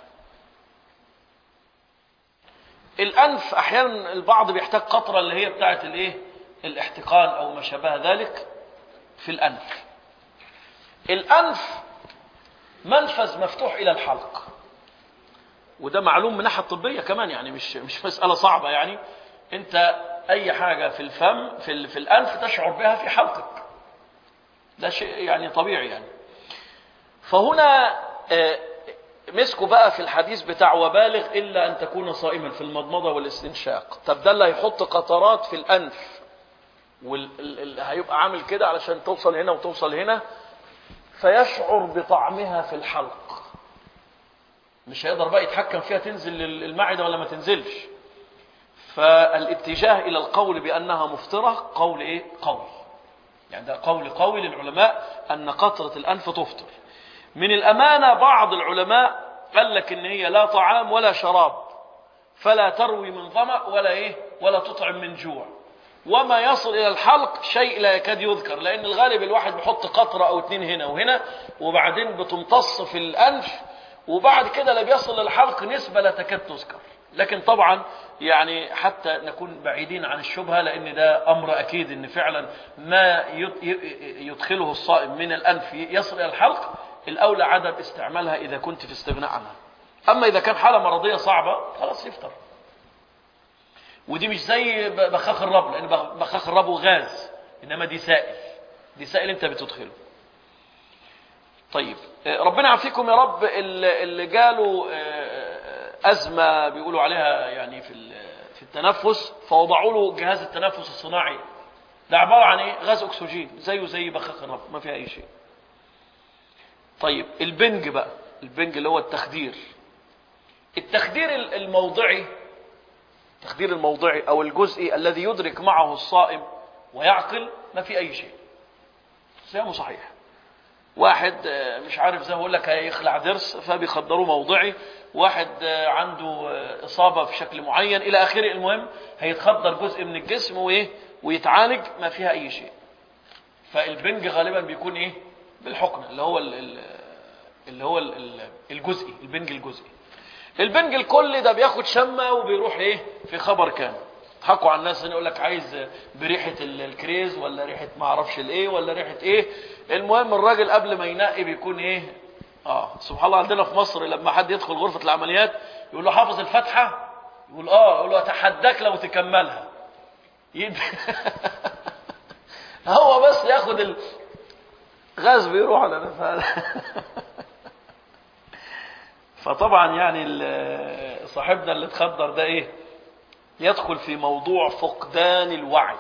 الأنف أحيانا البعض بيحتاج قطرة اللي هي بتاعة الإيه الاحتقان أو ما شابه ذلك في الأنف الأنف منفذ مفتوح إلى الحلق وده معلوم من ناحية طبية كمان يعني مش مش مسألة صعبة يعني أنت أي حاجة في الفم في, ال- في الأنف تشعر بها في حلقك ده شيء يعني طبيعي يعني فهنا آه، مسكوا بقى في الحديث بتاع وبالغ إلا أن تكون صائما في المضمضة والاستنشاق طب ده اللي هيحط قطرات في الأنف واللي هيبقى عامل كده علشان توصل هنا وتوصل هنا فيشعر بطعمها في الحلق مش هيقدر بقى يتحكم فيها تنزل المعدة ولا ما تنزلش فالاتجاه إلى القول بأنها مفطرة قول إيه؟ قول يعني ده قول قوي للعلماء أن قطرة الأنف تفطر من الأمانة بعض العلماء قال لك إن هي لا طعام ولا شراب فلا تروي من ظمأ ولا إيه ولا تطعم من جوع وما يصل إلى الحلق شيء لا يكاد يذكر لأن الغالب الواحد بيحط قطرة أو اتنين هنا وهنا وبعدين بتمتص في الأنف وبعد كده لا بيصل للحلق نسبة لا تكاد تذكر لكن طبعا يعني حتى نكون بعيدين عن الشبهة لأن ده أمر أكيد أن فعلا ما يد- ي- يدخله الصائم من الأنف يصل إلى الحلق الأولى عدم استعمالها إذا كنت في استغناء عنها أما إذا كان حالة مرضية صعبة خلاص يفطر ودي مش زي بخاخ الرب لأن بخاخ الرب غاز إنما دي سائل دي سائل أنت بتدخله طيب ربنا يعافيكم يا رب اللي جاله أزمة بيقولوا عليها يعني في في التنفس فوضعوا له جهاز التنفس الصناعي ده عبارة عن ايه غاز أكسجين زيه زي بخاخ الرب ما فيها أي شيء طيب البنج بقى البنج اللي هو التخدير التخدير الموضعي التخدير الموضعي أو الجزئي الذي يدرك معه الصائم ويعقل ما في أي شيء صيامه صحيح واحد مش عارف زي ما بقول لك هيخلع ضرس فبيخدروه موضعي واحد عنده إصابة في شكل معين إلى آخره المهم هيتخدر جزء من الجسم وإيه ويتعالج ما فيها أي شيء فالبنج غالبا بيكون إيه بالحقنة اللي هو اللي هو الجزئي البنج الجزئي البنج الكلي ده بياخد شمة وبيروح إيه في خبر كامل حكوا على الناس يقول لك عايز بريحة الكريز ولا ريحة ما اعرفش الايه ولا ريحة ايه المهم الراجل قبل ما ينقي بيكون ايه اه سبحان الله عندنا في مصر لما حد يدخل غرفة العمليات يقول له حافظ الفاتحة يقول اه يقول له اتحداك لو تكملها يد... هو بس ياخد الغاز بيروح على نفسه فطبعا يعني صاحبنا اللي اتخدر ده ايه يدخل في موضوع فقدان الوعي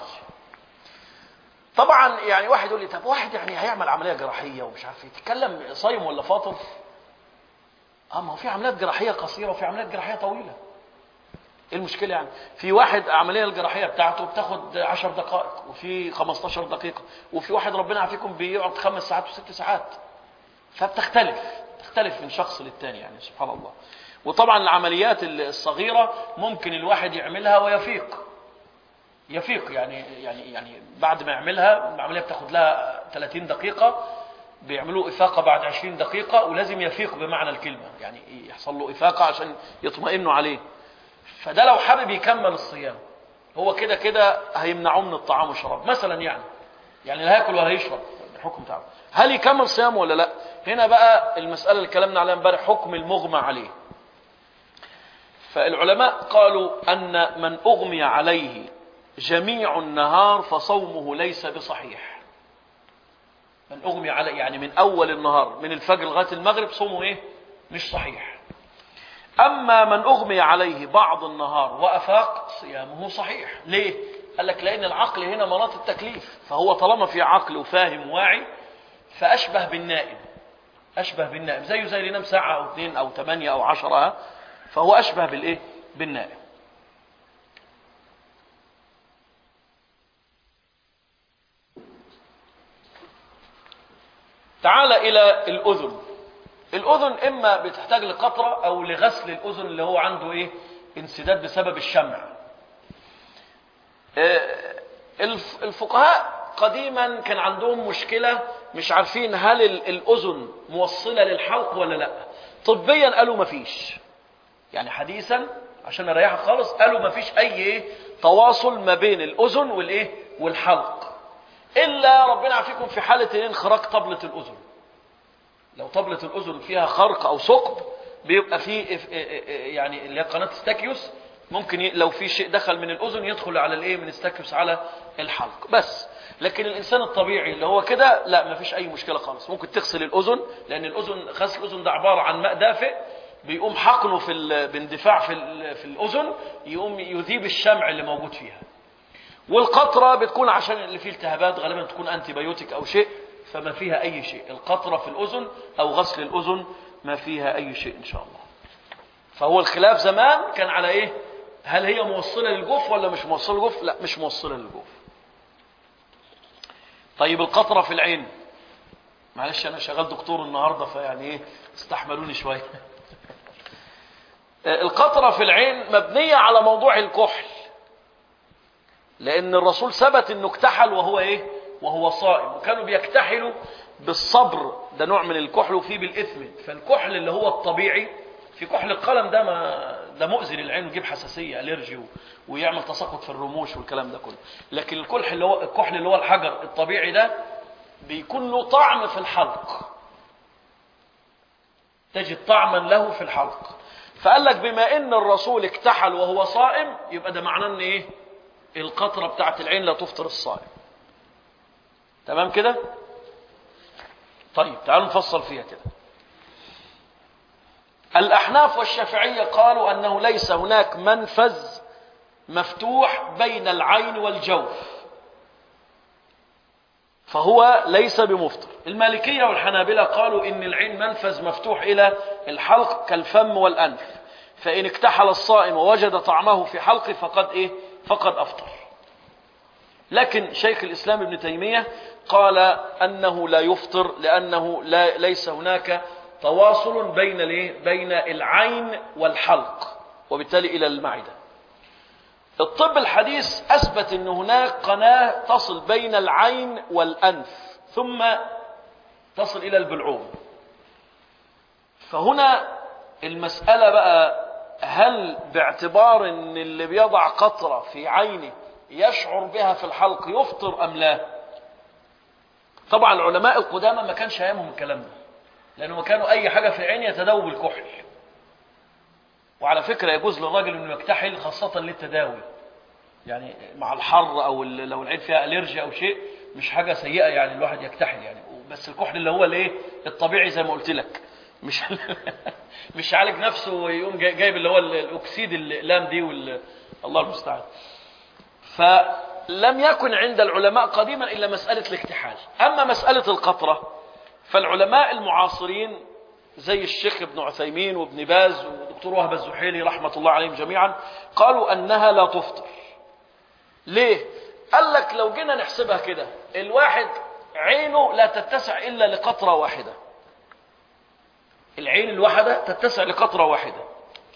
طبعا يعني واحد يقول لي طب واحد يعني هيعمل عمليه جراحيه ومش عارف يتكلم صايم ولا فاطر اه ما هو في عمليات جراحيه قصيره وفي عمليات جراحيه طويله ايه المشكله يعني في واحد العمليه الجراحيه بتاعته بتاخد 10 دقائق وفي 15 دقيقه وفي واحد ربنا يعافيكم بيقعد خمس ساعات وست ساعات فبتختلف تختلف من شخص للتاني يعني سبحان الله وطبعا العمليات الصغيرة ممكن الواحد يعملها ويفيق يفيق يعني يعني يعني بعد ما يعملها العملية بتاخد لها 30 دقيقة بيعملوا إفاقة بعد 20 دقيقة ولازم يفيق بمعنى الكلمة يعني يحصل له إفاقة عشان يطمئنوا عليه فده لو حابب يكمل الصيام هو كده كده هيمنعوه من الطعام والشراب مثلا يعني يعني لا هياكل ولا هيشرب الحكم بتاعه هل يكمل صيامه ولا لا هنا بقى المسألة اللي اتكلمنا عليها امبارح حكم المغمى عليه فالعلماء قالوا أن من أغمي عليه جميع النهار فصومه ليس بصحيح من أغمي عليه يعني من أول النهار من الفجر لغاية المغرب صومه إيه مش صحيح أما من أغمي عليه بعض النهار وأفاق صيامه صحيح ليه قال لك لأن العقل هنا مناط التكليف فهو طالما في عقل وفاهم واعي فأشبه بالنائم أشبه بالنائم زيه زي اللي ينام ساعة أو اثنين أو ثمانية أو عشرة فهو أشبه بالإيه بالنائم تعال إلى الأذن الأذن إما بتحتاج لقطرة أو لغسل الأذن اللي هو عنده إيه انسداد بسبب الشمع الفقهاء قديما كان عندهم مشكلة مش عارفين هل الأذن موصلة للحلق ولا لا طبيا قالوا مفيش يعني حديثا عشان اريحك خالص قالوا ما فيش اي ايه تواصل ما بين الاذن والايه والحلق الا ربنا يعافيكم في حاله انخراق طبله الاذن لو طبله الاذن فيها خرق او ثقب بيبقى في يعني اللي هي قناه ستاكيوس ممكن لو في شيء دخل من الاذن يدخل على الايه من ستاكيوس على الحلق بس لكن الانسان الطبيعي اللي هو كده لا ما فيش اي مشكله خالص ممكن تغسل الاذن لان الاذن غسل الاذن ده عباره عن ماء دافئ بيقوم حقنه في باندفاع في في الاذن يقوم يذيب الشمع اللي موجود فيها والقطره بتكون عشان اللي فيه التهابات غالبا تكون انتي بايوتيك او شيء فما فيها اي شيء القطره في الاذن او غسل الاذن ما فيها اي شيء ان شاء الله فهو الخلاف زمان كان على ايه هل هي موصله للجوف ولا مش موصله للجوف لا مش موصله للجوف طيب القطره في العين معلش انا شغال دكتور النهارده فيعني ايه استحملوني شويه القطرة في العين مبنية على موضوع الكحل لأن الرسول ثبت أنه اكتحل وهو إيه وهو صائم وكانوا بيكتحلوا بالصبر ده نوع من الكحل وفيه بالإثم فالكحل اللي هو الطبيعي في كحل القلم ده ما ده مؤذي للعين ويجيب حساسية أليرجي ويعمل تساقط في الرموش والكلام ده كله لكن الكحل اللي هو الكحل اللي هو الحجر الطبيعي ده بيكون له طعم في الحلق تجد طعما له في الحلق فقال لك بما ان الرسول اكتحل وهو صائم يبقى ده معناه ان ايه القطره بتاعت العين لا تفطر الصائم تمام كده طيب تعالوا نفصل فيها كده الأحناف والشافعية قالوا أنه ليس هناك منفذ مفتوح بين العين والجوف فهو ليس بمفطر المالكية والحنابلة قالوا إن العين منفذ مفتوح إلى الحلق كالفم والأنف فإن اكتحل الصائم ووجد طعمه في حلقه فقد إيه فقد أفطر لكن شيخ الإسلام ابن تيمية قال أنه لا يفطر لأنه لا ليس هناك تواصل بين الايه بين العين والحلق وبالتالي الى المعده الطب الحديث اثبت ان هناك قناه تصل بين العين والانف ثم تصل الى البلعوم فهنا المساله بقى هل باعتبار ان اللي بيضع قطره في عينه يشعر بها في الحلق يفطر ام لا طبعا العلماء القدامى ما كانش هيامهم الكلام ده لأنه كانوا أي حاجة في العين يتداووا بالكحل وعلى فكرة يجوز للراجل أنه يكتحل خاصة للتداوي يعني مع الحر أو لو العين فيها أليرجيا أو شيء مش حاجة سيئة يعني الواحد يكتحل يعني بس الكحل اللي هو الايه الطبيعي زي ما قلت لك مش مش يعالج نفسه ويقوم جايب اللي هو الاكسيد الاقلام دي وال... الله المستعان فلم يكن عند العلماء قديما الا مساله الاكتحال اما مساله القطره فالعلماء المعاصرين زي الشيخ ابن عثيمين وابن باز ودكتور وهب الزحيلي رحمة الله عليهم جميعا قالوا أنها لا تفطر ليه؟ قال لك لو جينا نحسبها كده الواحد عينه لا تتسع إلا لقطرة واحدة العين الواحدة تتسع لقطرة واحدة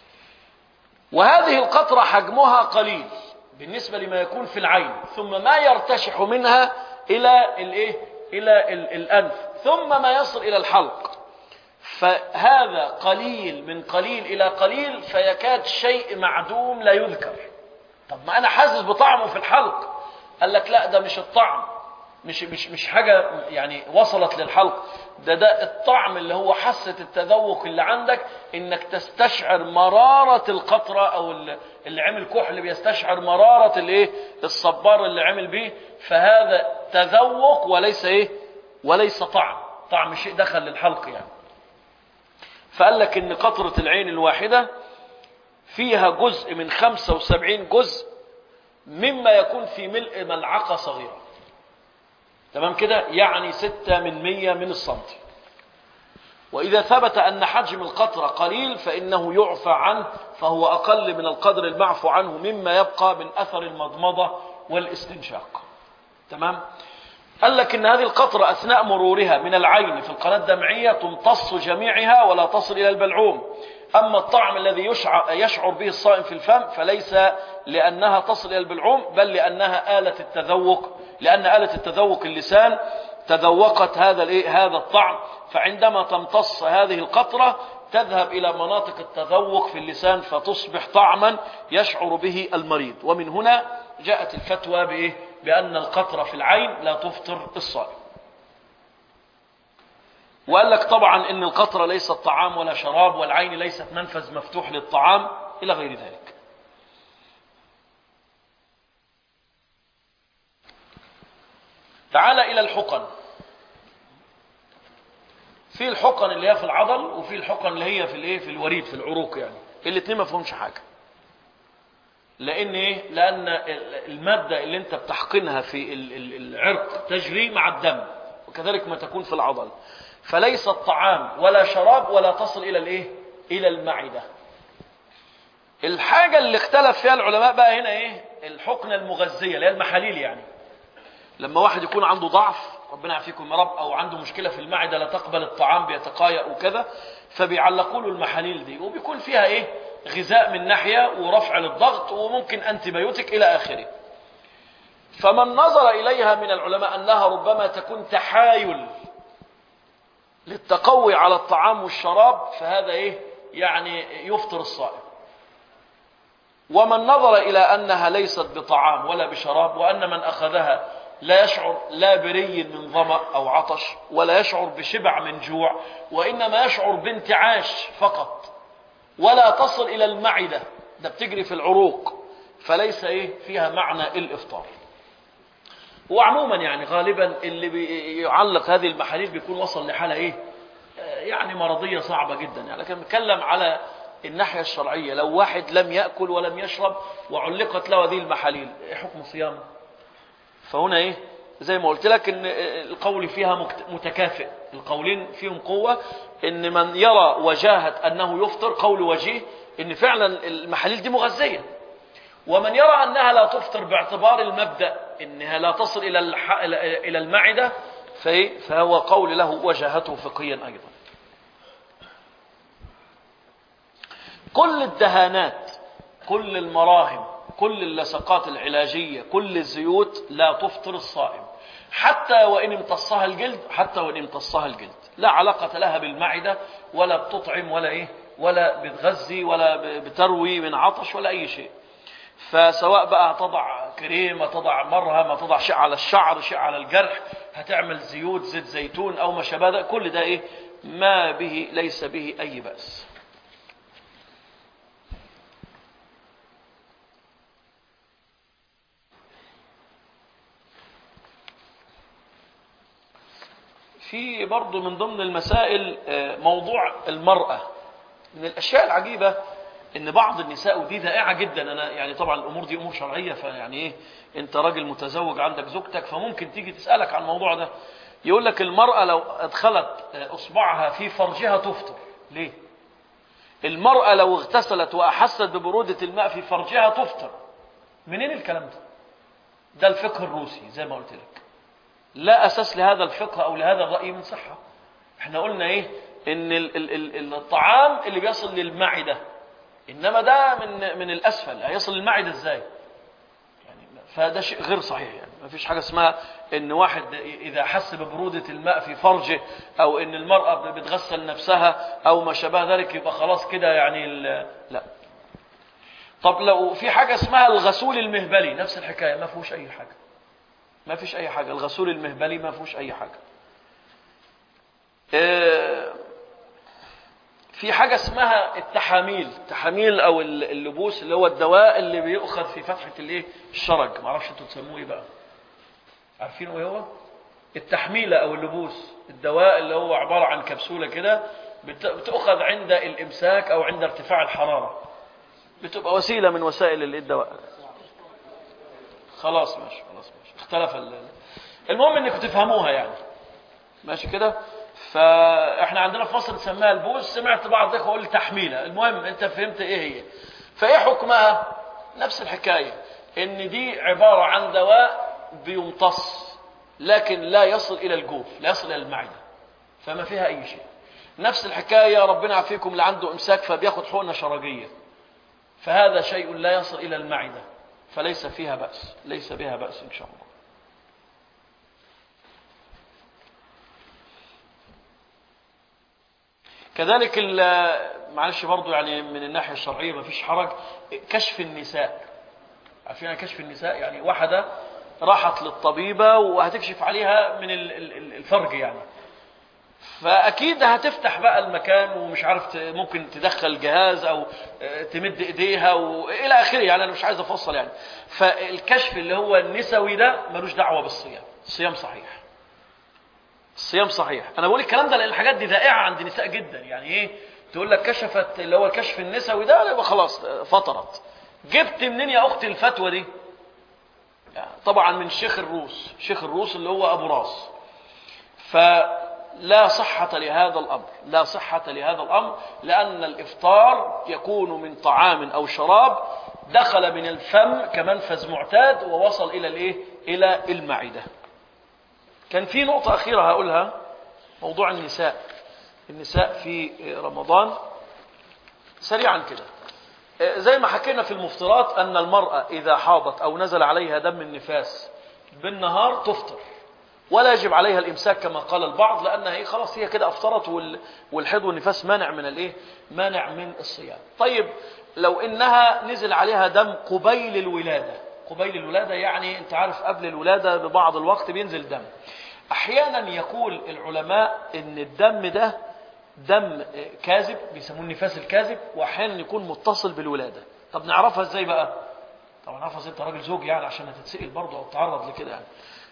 وهذه القطرة حجمها قليل بالنسبة لما يكون في العين ثم ما يرتشح منها إلى الإيه؟ إلى الأنف ثم ما يصل إلى الحلق فهذا قليل من قليل إلى قليل فيكاد شيء معدوم لا يذكر طب ما أنا حاسس بطعمه في الحلق قال لك لا ده مش الطعم مش مش مش حاجة يعني وصلت للحلق ده ده الطعم اللي هو حاسة التذوق اللي عندك انك تستشعر مرارة القطرة او اللي عمل كحل بيستشعر مرارة الايه الصبار اللي عمل بيه فهذا تذوق وليس ايه وليس طعم طعم شيء دخل للحلق يعني فقال لك ان قطرة العين الواحدة فيها جزء من 75 جزء مما يكون في ملء ملعقة صغيرة تمام كده يعني ستة من مية من السنتي وإذا ثبت أن حجم القطرة قليل فإنه يعفى عنه فهو أقل من القدر المعفو عنه مما يبقى من أثر المضمضة والاستنشاق تمام قال لك ان هذه القطرة اثناء مرورها من العين في القناة الدمعية تمتص جميعها ولا تصل الى البلعوم اما الطعم الذي يشعر, يشعر به الصائم في الفم فليس لانها تصل الى البلعوم بل لانها آلة التذوق لان آلة التذوق اللسان تذوقت هذا الايه هذا الطعم فعندما تمتص هذه القطرة تذهب الى مناطق التذوق في اللسان فتصبح طعما يشعر به المريض ومن هنا جاءت الفتوى بايه بأن القطرة في العين لا تفطر الصائم وقال لك طبعا ان القطرة ليست طعام ولا شراب والعين ليست منفذ مفتوح للطعام إلى غير ذلك تعال إلى الحقن في الحقن اللي هي في العضل وفي الحقن اللي هي في الايه في الوريد في العروق يعني الاثنين ما فيهمش حاجه لان ايه لان الماده اللي انت بتحقنها في العرق تجري مع الدم وكذلك ما تكون في العضل فليس الطعام ولا شراب ولا تصل الى الايه الى المعده الحاجه اللي اختلف فيها العلماء بقى هنا ايه الحقنه المغذيه اللي هي المحاليل يعني لما واحد يكون عنده ضعف ربنا يعافيكم يا رب او عنده مشكله في المعده لا تقبل الطعام بيتقايأ وكذا فبيعلقوا له المحاليل دي وبيكون فيها ايه غذاء من ناحية ورفع للضغط وممكن أنتبيوتك إلى آخره فمن نظر إليها من العلماء أنها ربما تكون تحايل للتقوي على الطعام والشراب فهذا إيه يعني يفطر الصائم ومن نظر إلى أنها ليست بطعام ولا بشراب وأن من أخذها لا يشعر لا بري من ظمأ أو عطش ولا يشعر بشبع من جوع وإنما يشعر بانتعاش فقط ولا تصل إلى المعدة ده بتجري في العروق فليس إيه فيها معنى الإفطار وعموما يعني غالبا اللي بيعلق هذه المحاليل بيكون وصل لحالة إيه يعني مرضية صعبة جدا يعني لكن بنتكلم على الناحية الشرعية لو واحد لم يأكل ولم يشرب وعلقت له هذه المحاليل إيه حكم صيامه فهنا ايه زي ما قلت لك ان القول فيها متكافئ القولين فيهم قوة ان من يرى وجاهة انه يفطر قول وجيه ان فعلا المحاليل دي مغذية ومن يرى انها لا تفطر باعتبار المبدأ انها لا تصل الى الى المعدة فهو قول له وجاهته فقهيا ايضا كل الدهانات كل المراهم كل اللصقات العلاجية كل الزيوت لا تفطر الصائم حتى وإن امتصها الجلد حتى وإن امتصها الجلد لا علاقة لها بالمعدة ولا بتطعم ولا إيه ولا بتغذي ولا بتروي من عطش ولا أي شيء فسواء بقى تضع كريمة تضع مرهم تضع شيء على الشعر شيء على الجرح هتعمل زيوت زيت زيتون أو ما شابه ذلك كل ده إيه ما به ليس به أي بأس في برضه من ضمن المسائل موضوع المرأة من الأشياء العجيبة إن بعض النساء ودي ذائعة جدا أنا يعني طبعا الأمور دي أمور شرعية فيعني إيه أنت راجل متزوج عندك زوجتك فممكن تيجي تسألك عن الموضوع ده يقول لك المرأة لو أدخلت إصبعها في فرجها تفطر ليه؟ المرأة لو اغتسلت وأحست ببرودة الماء في فرجها تفطر منين الكلام ده؟ ده الفقه الروسي زي ما قلت لك لا أساس لهذا الفقه أو لهذا الرأي من صحة احنا قلنا ايه ان الطعام اللي بيصل للمعدة انما ده من من الاسفل هيصل للمعدة ازاي يعني فده شيء غير صحيح يعني ما فيش حاجة اسمها ان واحد اذا حس ببرودة الماء في فرجه او ان المرأة بتغسل نفسها او ما شابه ذلك يبقى خلاص كده يعني لا طب لو في حاجة اسمها الغسول المهبلي نفس الحكاية ما فيهوش اي حاجة ما فيش اي حاجة الغسول المهبلي ما فيهوش اي حاجة في حاجة اسمها التحاميل التحاميل او اللبوس اللي هو الدواء اللي بيؤخذ في فتحة الايه الشرج ما اعرفش انتوا تسموه ايه بقى عارفين ايه هو التحميلة او اللبوس الدواء اللي هو عبارة عن كبسولة كده بتؤخذ عند الامساك او عند ارتفاع الحرارة بتبقى وسيلة من وسائل الدواء خلاص ماشي خلاص ماشي اختلف المهم انكم تفهموها يعني ماشي كده فاحنا عندنا في مصر نسميها البوس سمعت بعض الاخوه يقول تحميله المهم انت فهمت ايه هي فايه حكمها نفس الحكايه ان دي عباره عن دواء بيمتص لكن لا يصل الى الجوف لا يصل الى المعده فما فيها اي شيء نفس الحكايه ربنا يعافيكم اللي عنده امساك فبياخد حقنه شرجيه فهذا شيء لا يصل الى المعده فليس فيها باس ليس بها باس ان شاء الله كذلك معلش برضو يعني من الناحية الشرعية ما فيش حرج كشف النساء عارفين كشف النساء يعني واحدة راحت للطبيبة وهتكشف عليها من الفرج يعني فأكيد هتفتح بقى المكان ومش عارف ممكن تدخل جهاز أو تمد إيديها وإلى آخره يعني أنا مش عايز أفصل يعني فالكشف اللي هو النسوي ده ملوش دعوة بالصيام الصيام صحيح الصيام صحيح انا بقول الكلام ده لان الحاجات دي ذائعه عند النساء جدا يعني ايه تقول لك كشفت اللي هو الكشف النسوي ده يبقى خلاص فطرت جبت منين يا اختي الفتوى دي يعني طبعا من شيخ الروس شيخ الروس اللي هو ابو راس فلا صحة لهذا الأمر لا صحة لهذا الأمر لأن الإفطار يكون من طعام أو شراب دخل من الفم كمنفذ معتاد ووصل إلى الإيه؟ إلى المعدة كان في نقطة أخيرة هقولها موضوع النساء النساء في رمضان سريعا كده زي ما حكينا في المفطرات أن المرأة إذا حاضت أو نزل عليها دم النفاس بالنهار تفطر ولا يجب عليها الإمساك كما قال البعض لأنها هي خلاص هي كده أفطرت والحيض والنفاس مانع من الإيه؟ مانع من الصيام طيب لو إنها نزل عليها دم قبيل الولادة قبيل الولادة يعني أنت عارف قبل الولادة ببعض الوقت بينزل دم أحيانا يقول العلماء إن الدم ده دم كاذب بيسموه النفاس الكاذب وأحيانا يكون متصل بالولادة طب نعرفها إزاي بقى طبعا نعرفها إزاي أنت راجل زوج يعني عشان هتتسئل برضه أو تتعرض لكده يعني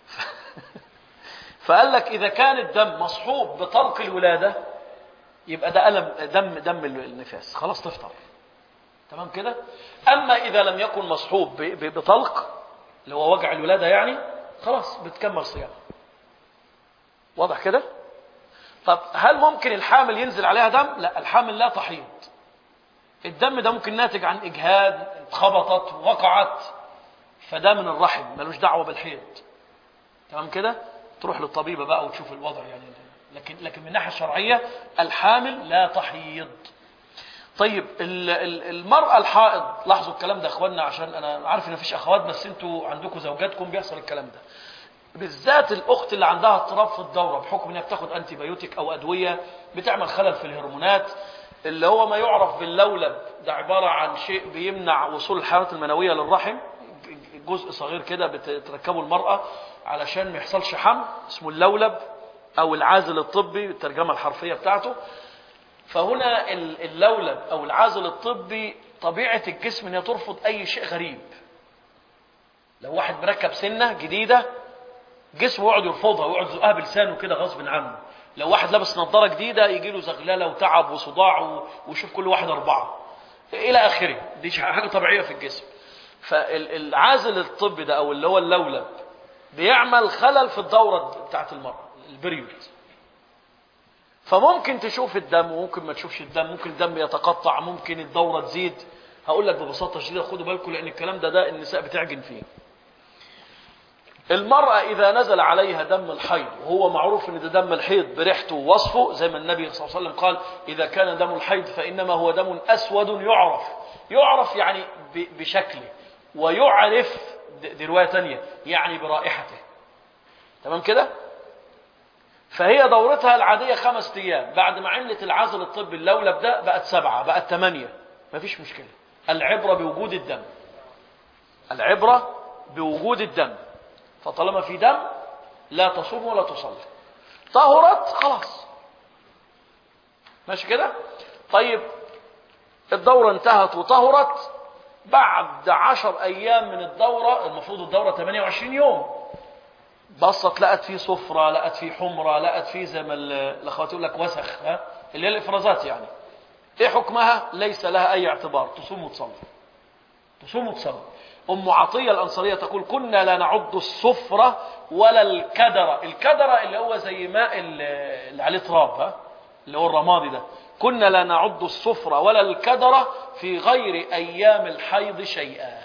فقال لك إذا كان الدم مصحوب بطلق الولادة يبقى ده ألم دم دم النفاس خلاص تفطر تمام كده أما إذا لم يكن مصحوب بطلق اللي هو وجع الولادة يعني خلاص بتكمل صيام واضح كده طب هل ممكن الحامل ينزل عليها دم لا الحامل لا تحيض الدم ده ممكن ناتج عن إجهاد اتخبطت وقعت فده من الرحم ملوش دعوة بالحيض تمام كده تروح للطبيبة بقى وتشوف الوضع يعني لكن لكن من الناحية الشرعية الحامل لا تحيض طيب المرأة الحائض لاحظوا الكلام ده اخواننا عشان انا عارف ان مفيش اخوات بس انتوا عندكم زوجاتكم بيحصل الكلام ده بالذات الاخت اللي عندها اضطراب في الدوره بحكم انها بتاخد انتي بايوتيك او ادويه بتعمل خلل في الهرمونات اللي هو ما يعرف باللولب ده عباره عن شيء بيمنع وصول الحيوانات المنويه للرحم جزء صغير كده بتركبه المراه علشان ما يحصلش حمل اسمه اللولب او العازل الطبي الترجمه الحرفيه بتاعته فهنا اللولب او العازل الطبي طبيعه الجسم ان هي ترفض اي شيء غريب لو واحد مركب سنه جديده جسمه يقعد يرفضها ويقعد يزقها بلسانه كده غصب عنه لو واحد لابس نظاره جديده يجي له زغلله وتعب وصداع ويشوف كل واحد اربعه الى اخره دي حاجه طبيعيه في الجسم فالعازل الطبي ده او اللي هو اللولب بيعمل خلل في الدوره بتاعت المراه البريود فممكن تشوف الدم وممكن ما تشوفش الدم ممكن الدم يتقطع ممكن الدوره تزيد هقول لك ببساطه شديده خدوا بالكم لان الكلام ده ده النساء بتعجن فيه المرأة إذا نزل عليها دم الحيض وهو معروف أن ده دم الحيض بريحته ووصفه زي ما النبي صلى الله عليه وسلم قال إذا كان دم الحيض فإنما هو دم أسود يعرف يعرف يعني بشكله ويعرف دي رواية تانية يعني برائحته تمام كده فهي دورتها العادية خمس أيام بعد ما عملت العزل الطبي اللولب ده بقت سبعة بقت ثمانية مفيش مشكلة العبرة بوجود الدم العبرة بوجود الدم فطالما في دم لا تصوم ولا تصلي طهرت خلاص ماشي كده طيب الدورة انتهت وطهرت بعد عشر أيام من الدورة المفروض الدورة 28 يوم بصت لقت فيه صفرة لقت فيه حمرة لقت فيه زي ما الأخوات يقول لك وسخ ها اللي هي الإفرازات يعني إيه حكمها ليس لها أي اعتبار تصوم وتصلي تصوم وتصلي أم عطية الأنصارية تقول كنا لا نعد الصفرة ولا الكدرة الكدرة اللي هو زي ماء اللي عليه تراب ها اللي هو الرمادي ده كنا لا نعد الصفرة ولا الكدرة في غير أيام الحيض شيئا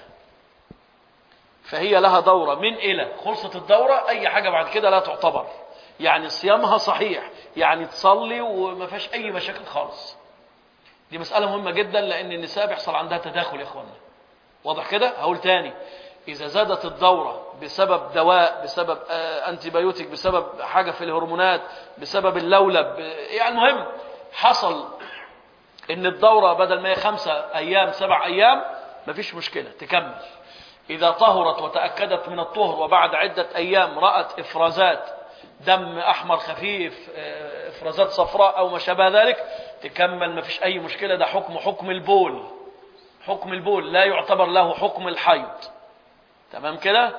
فهي لها دورة من إلى خلصت الدورة أي حاجة بعد كده لا تعتبر يعني صيامها صحيح يعني تصلي وما فيهاش أي مشاكل خالص دي مسألة مهمة جدا لأن النساء بيحصل عندها تداخل يا إخوانا واضح كده هقول تاني إذا زادت الدورة بسبب دواء بسبب أنتي بايوتيك بسبب حاجة في الهرمونات بسبب اللولب يعني المهم حصل إن الدورة بدل ما هي خمسة أيام سبع أيام مفيش مشكلة تكمل إذا طهرت وتأكدت من الطهر وبعد عدة أيام رأت إفرازات دم أحمر خفيف إفرازات صفراء أو ما شابه ذلك تكمل ما فيش أي مشكلة ده حكم حكم البول حكم البول لا يعتبر له حكم الحيض تمام كده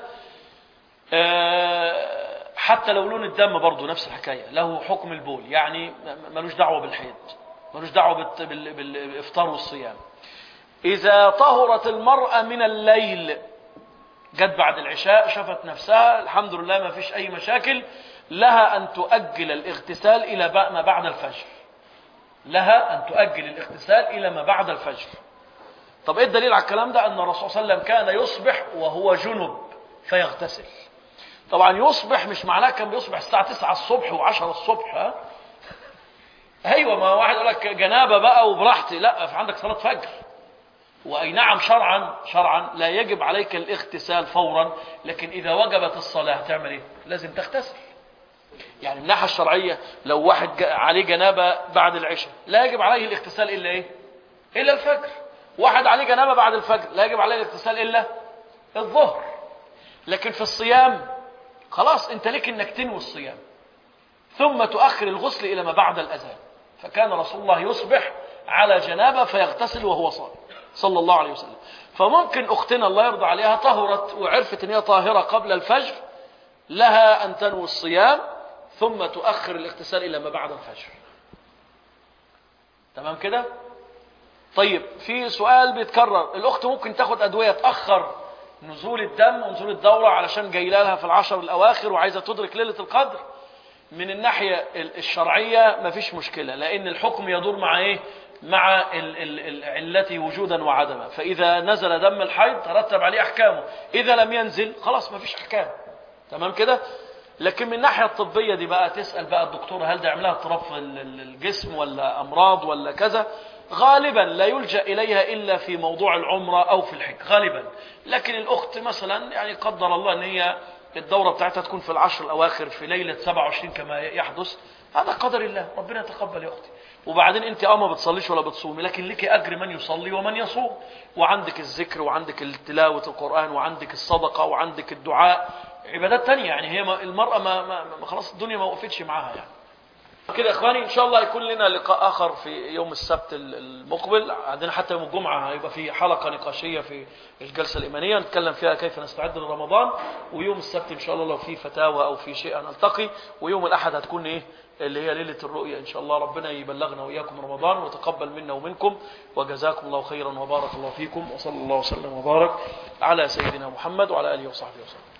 حتى لو لون الدم برضه نفس الحكاية له حكم البول يعني ملوش دعوة بالحيض ملوش دعوة بالإفطار والصيام إذا طهرت المرأة من الليل جت بعد العشاء شافت نفسها الحمد لله ما فيش أي مشاكل لها أن تؤجل الاغتسال إلى ما بعد الفجر لها أن تؤجل الاغتسال إلى ما بعد الفجر طب إيه الدليل على الكلام ده أن الرسول صلى الله عليه وسلم كان يصبح وهو جنب فيغتسل طبعا يصبح مش معناه كان بيصبح الساعة 9 الصبح و10 الصبح ها ايوه ما واحد يقول لك جنابه بقى وبراحتي لا في عندك صلاه فجر واي نعم شرعا شرعا لا يجب عليك الاغتسال فورا لكن اذا وجبت الصلاه هتعمل ايه لازم تغتسل يعني من الناحيه الشرعيه لو واحد عليه جنابه بعد العشاء لا يجب عليه الاغتسال الا ايه الا الفجر واحد عليه جنابه بعد الفجر لا يجب عليه الاغتسال الا الظهر لكن في الصيام خلاص انت لك انك تنوي الصيام ثم تؤخر الغسل الى ما بعد الاذان فكان رسول الله يصبح على جنابه فيغتسل وهو صائم صلى الله عليه وسلم فممكن اختنا الله يرضى عليها طهرت وعرفت ان هي طاهره قبل الفجر لها ان تنوي الصيام ثم تؤخر الاغتسال الى ما بعد الفجر تمام كده طيب في سؤال بيتكرر الاخت ممكن تاخد ادويه تاخر نزول الدم ونزول الدوره علشان جاي لها في العشر الاواخر وعايزه تدرك ليله القدر من الناحيه الشرعيه مفيش مشكله لان الحكم يدور مع ايه مع ال- ال- العلة وجودا وعدما فإذا نزل دم الحيض ترتب عليه أحكامه إذا لم ينزل خلاص ما فيش أحكام تمام كده لكن من الناحية الطبية دي بقى تسأل بقى الدكتور هل ده يعملها اضطراب في ال- ال- الجسم ولا أمراض ولا كذا غالبا لا يلجأ إليها إلا في موضوع العمرة أو في الحج غالبا لكن الأخت مثلا يعني قدر الله أن هي الدورة بتاعتها تكون في العشر الأواخر في ليلة 27 كما يحدث هذا قدر الله ربنا يتقبل يا أختي وبعدين انت اه ما بتصليش ولا بتصومي لكن لك اجر من يصلي ومن يصوم وعندك الذكر وعندك تلاوه القران وعندك الصدقه وعندك الدعاء عبادات تانية يعني هي ما المراه ما, ما, ما خلاص الدنيا ما وقفتش معاها يعني كده يا اخواني ان شاء الله يكون لنا لقاء اخر في يوم السبت المقبل عندنا حتى يوم الجمعه هيبقى في حلقه نقاشيه في الجلسه الايمانيه نتكلم فيها كيف نستعد لرمضان ويوم السبت ان شاء الله لو في فتاوى او في شيء نلتقي ويوم الاحد هتكون ايه اللي هي ليله الرؤيا ان شاء الله ربنا يبلغنا واياكم رمضان وتقبل منا ومنكم وجزاكم الله خيرا وبارك الله فيكم وصلى الله وسلم وبارك على سيدنا محمد وعلى اله وصحبه وسلم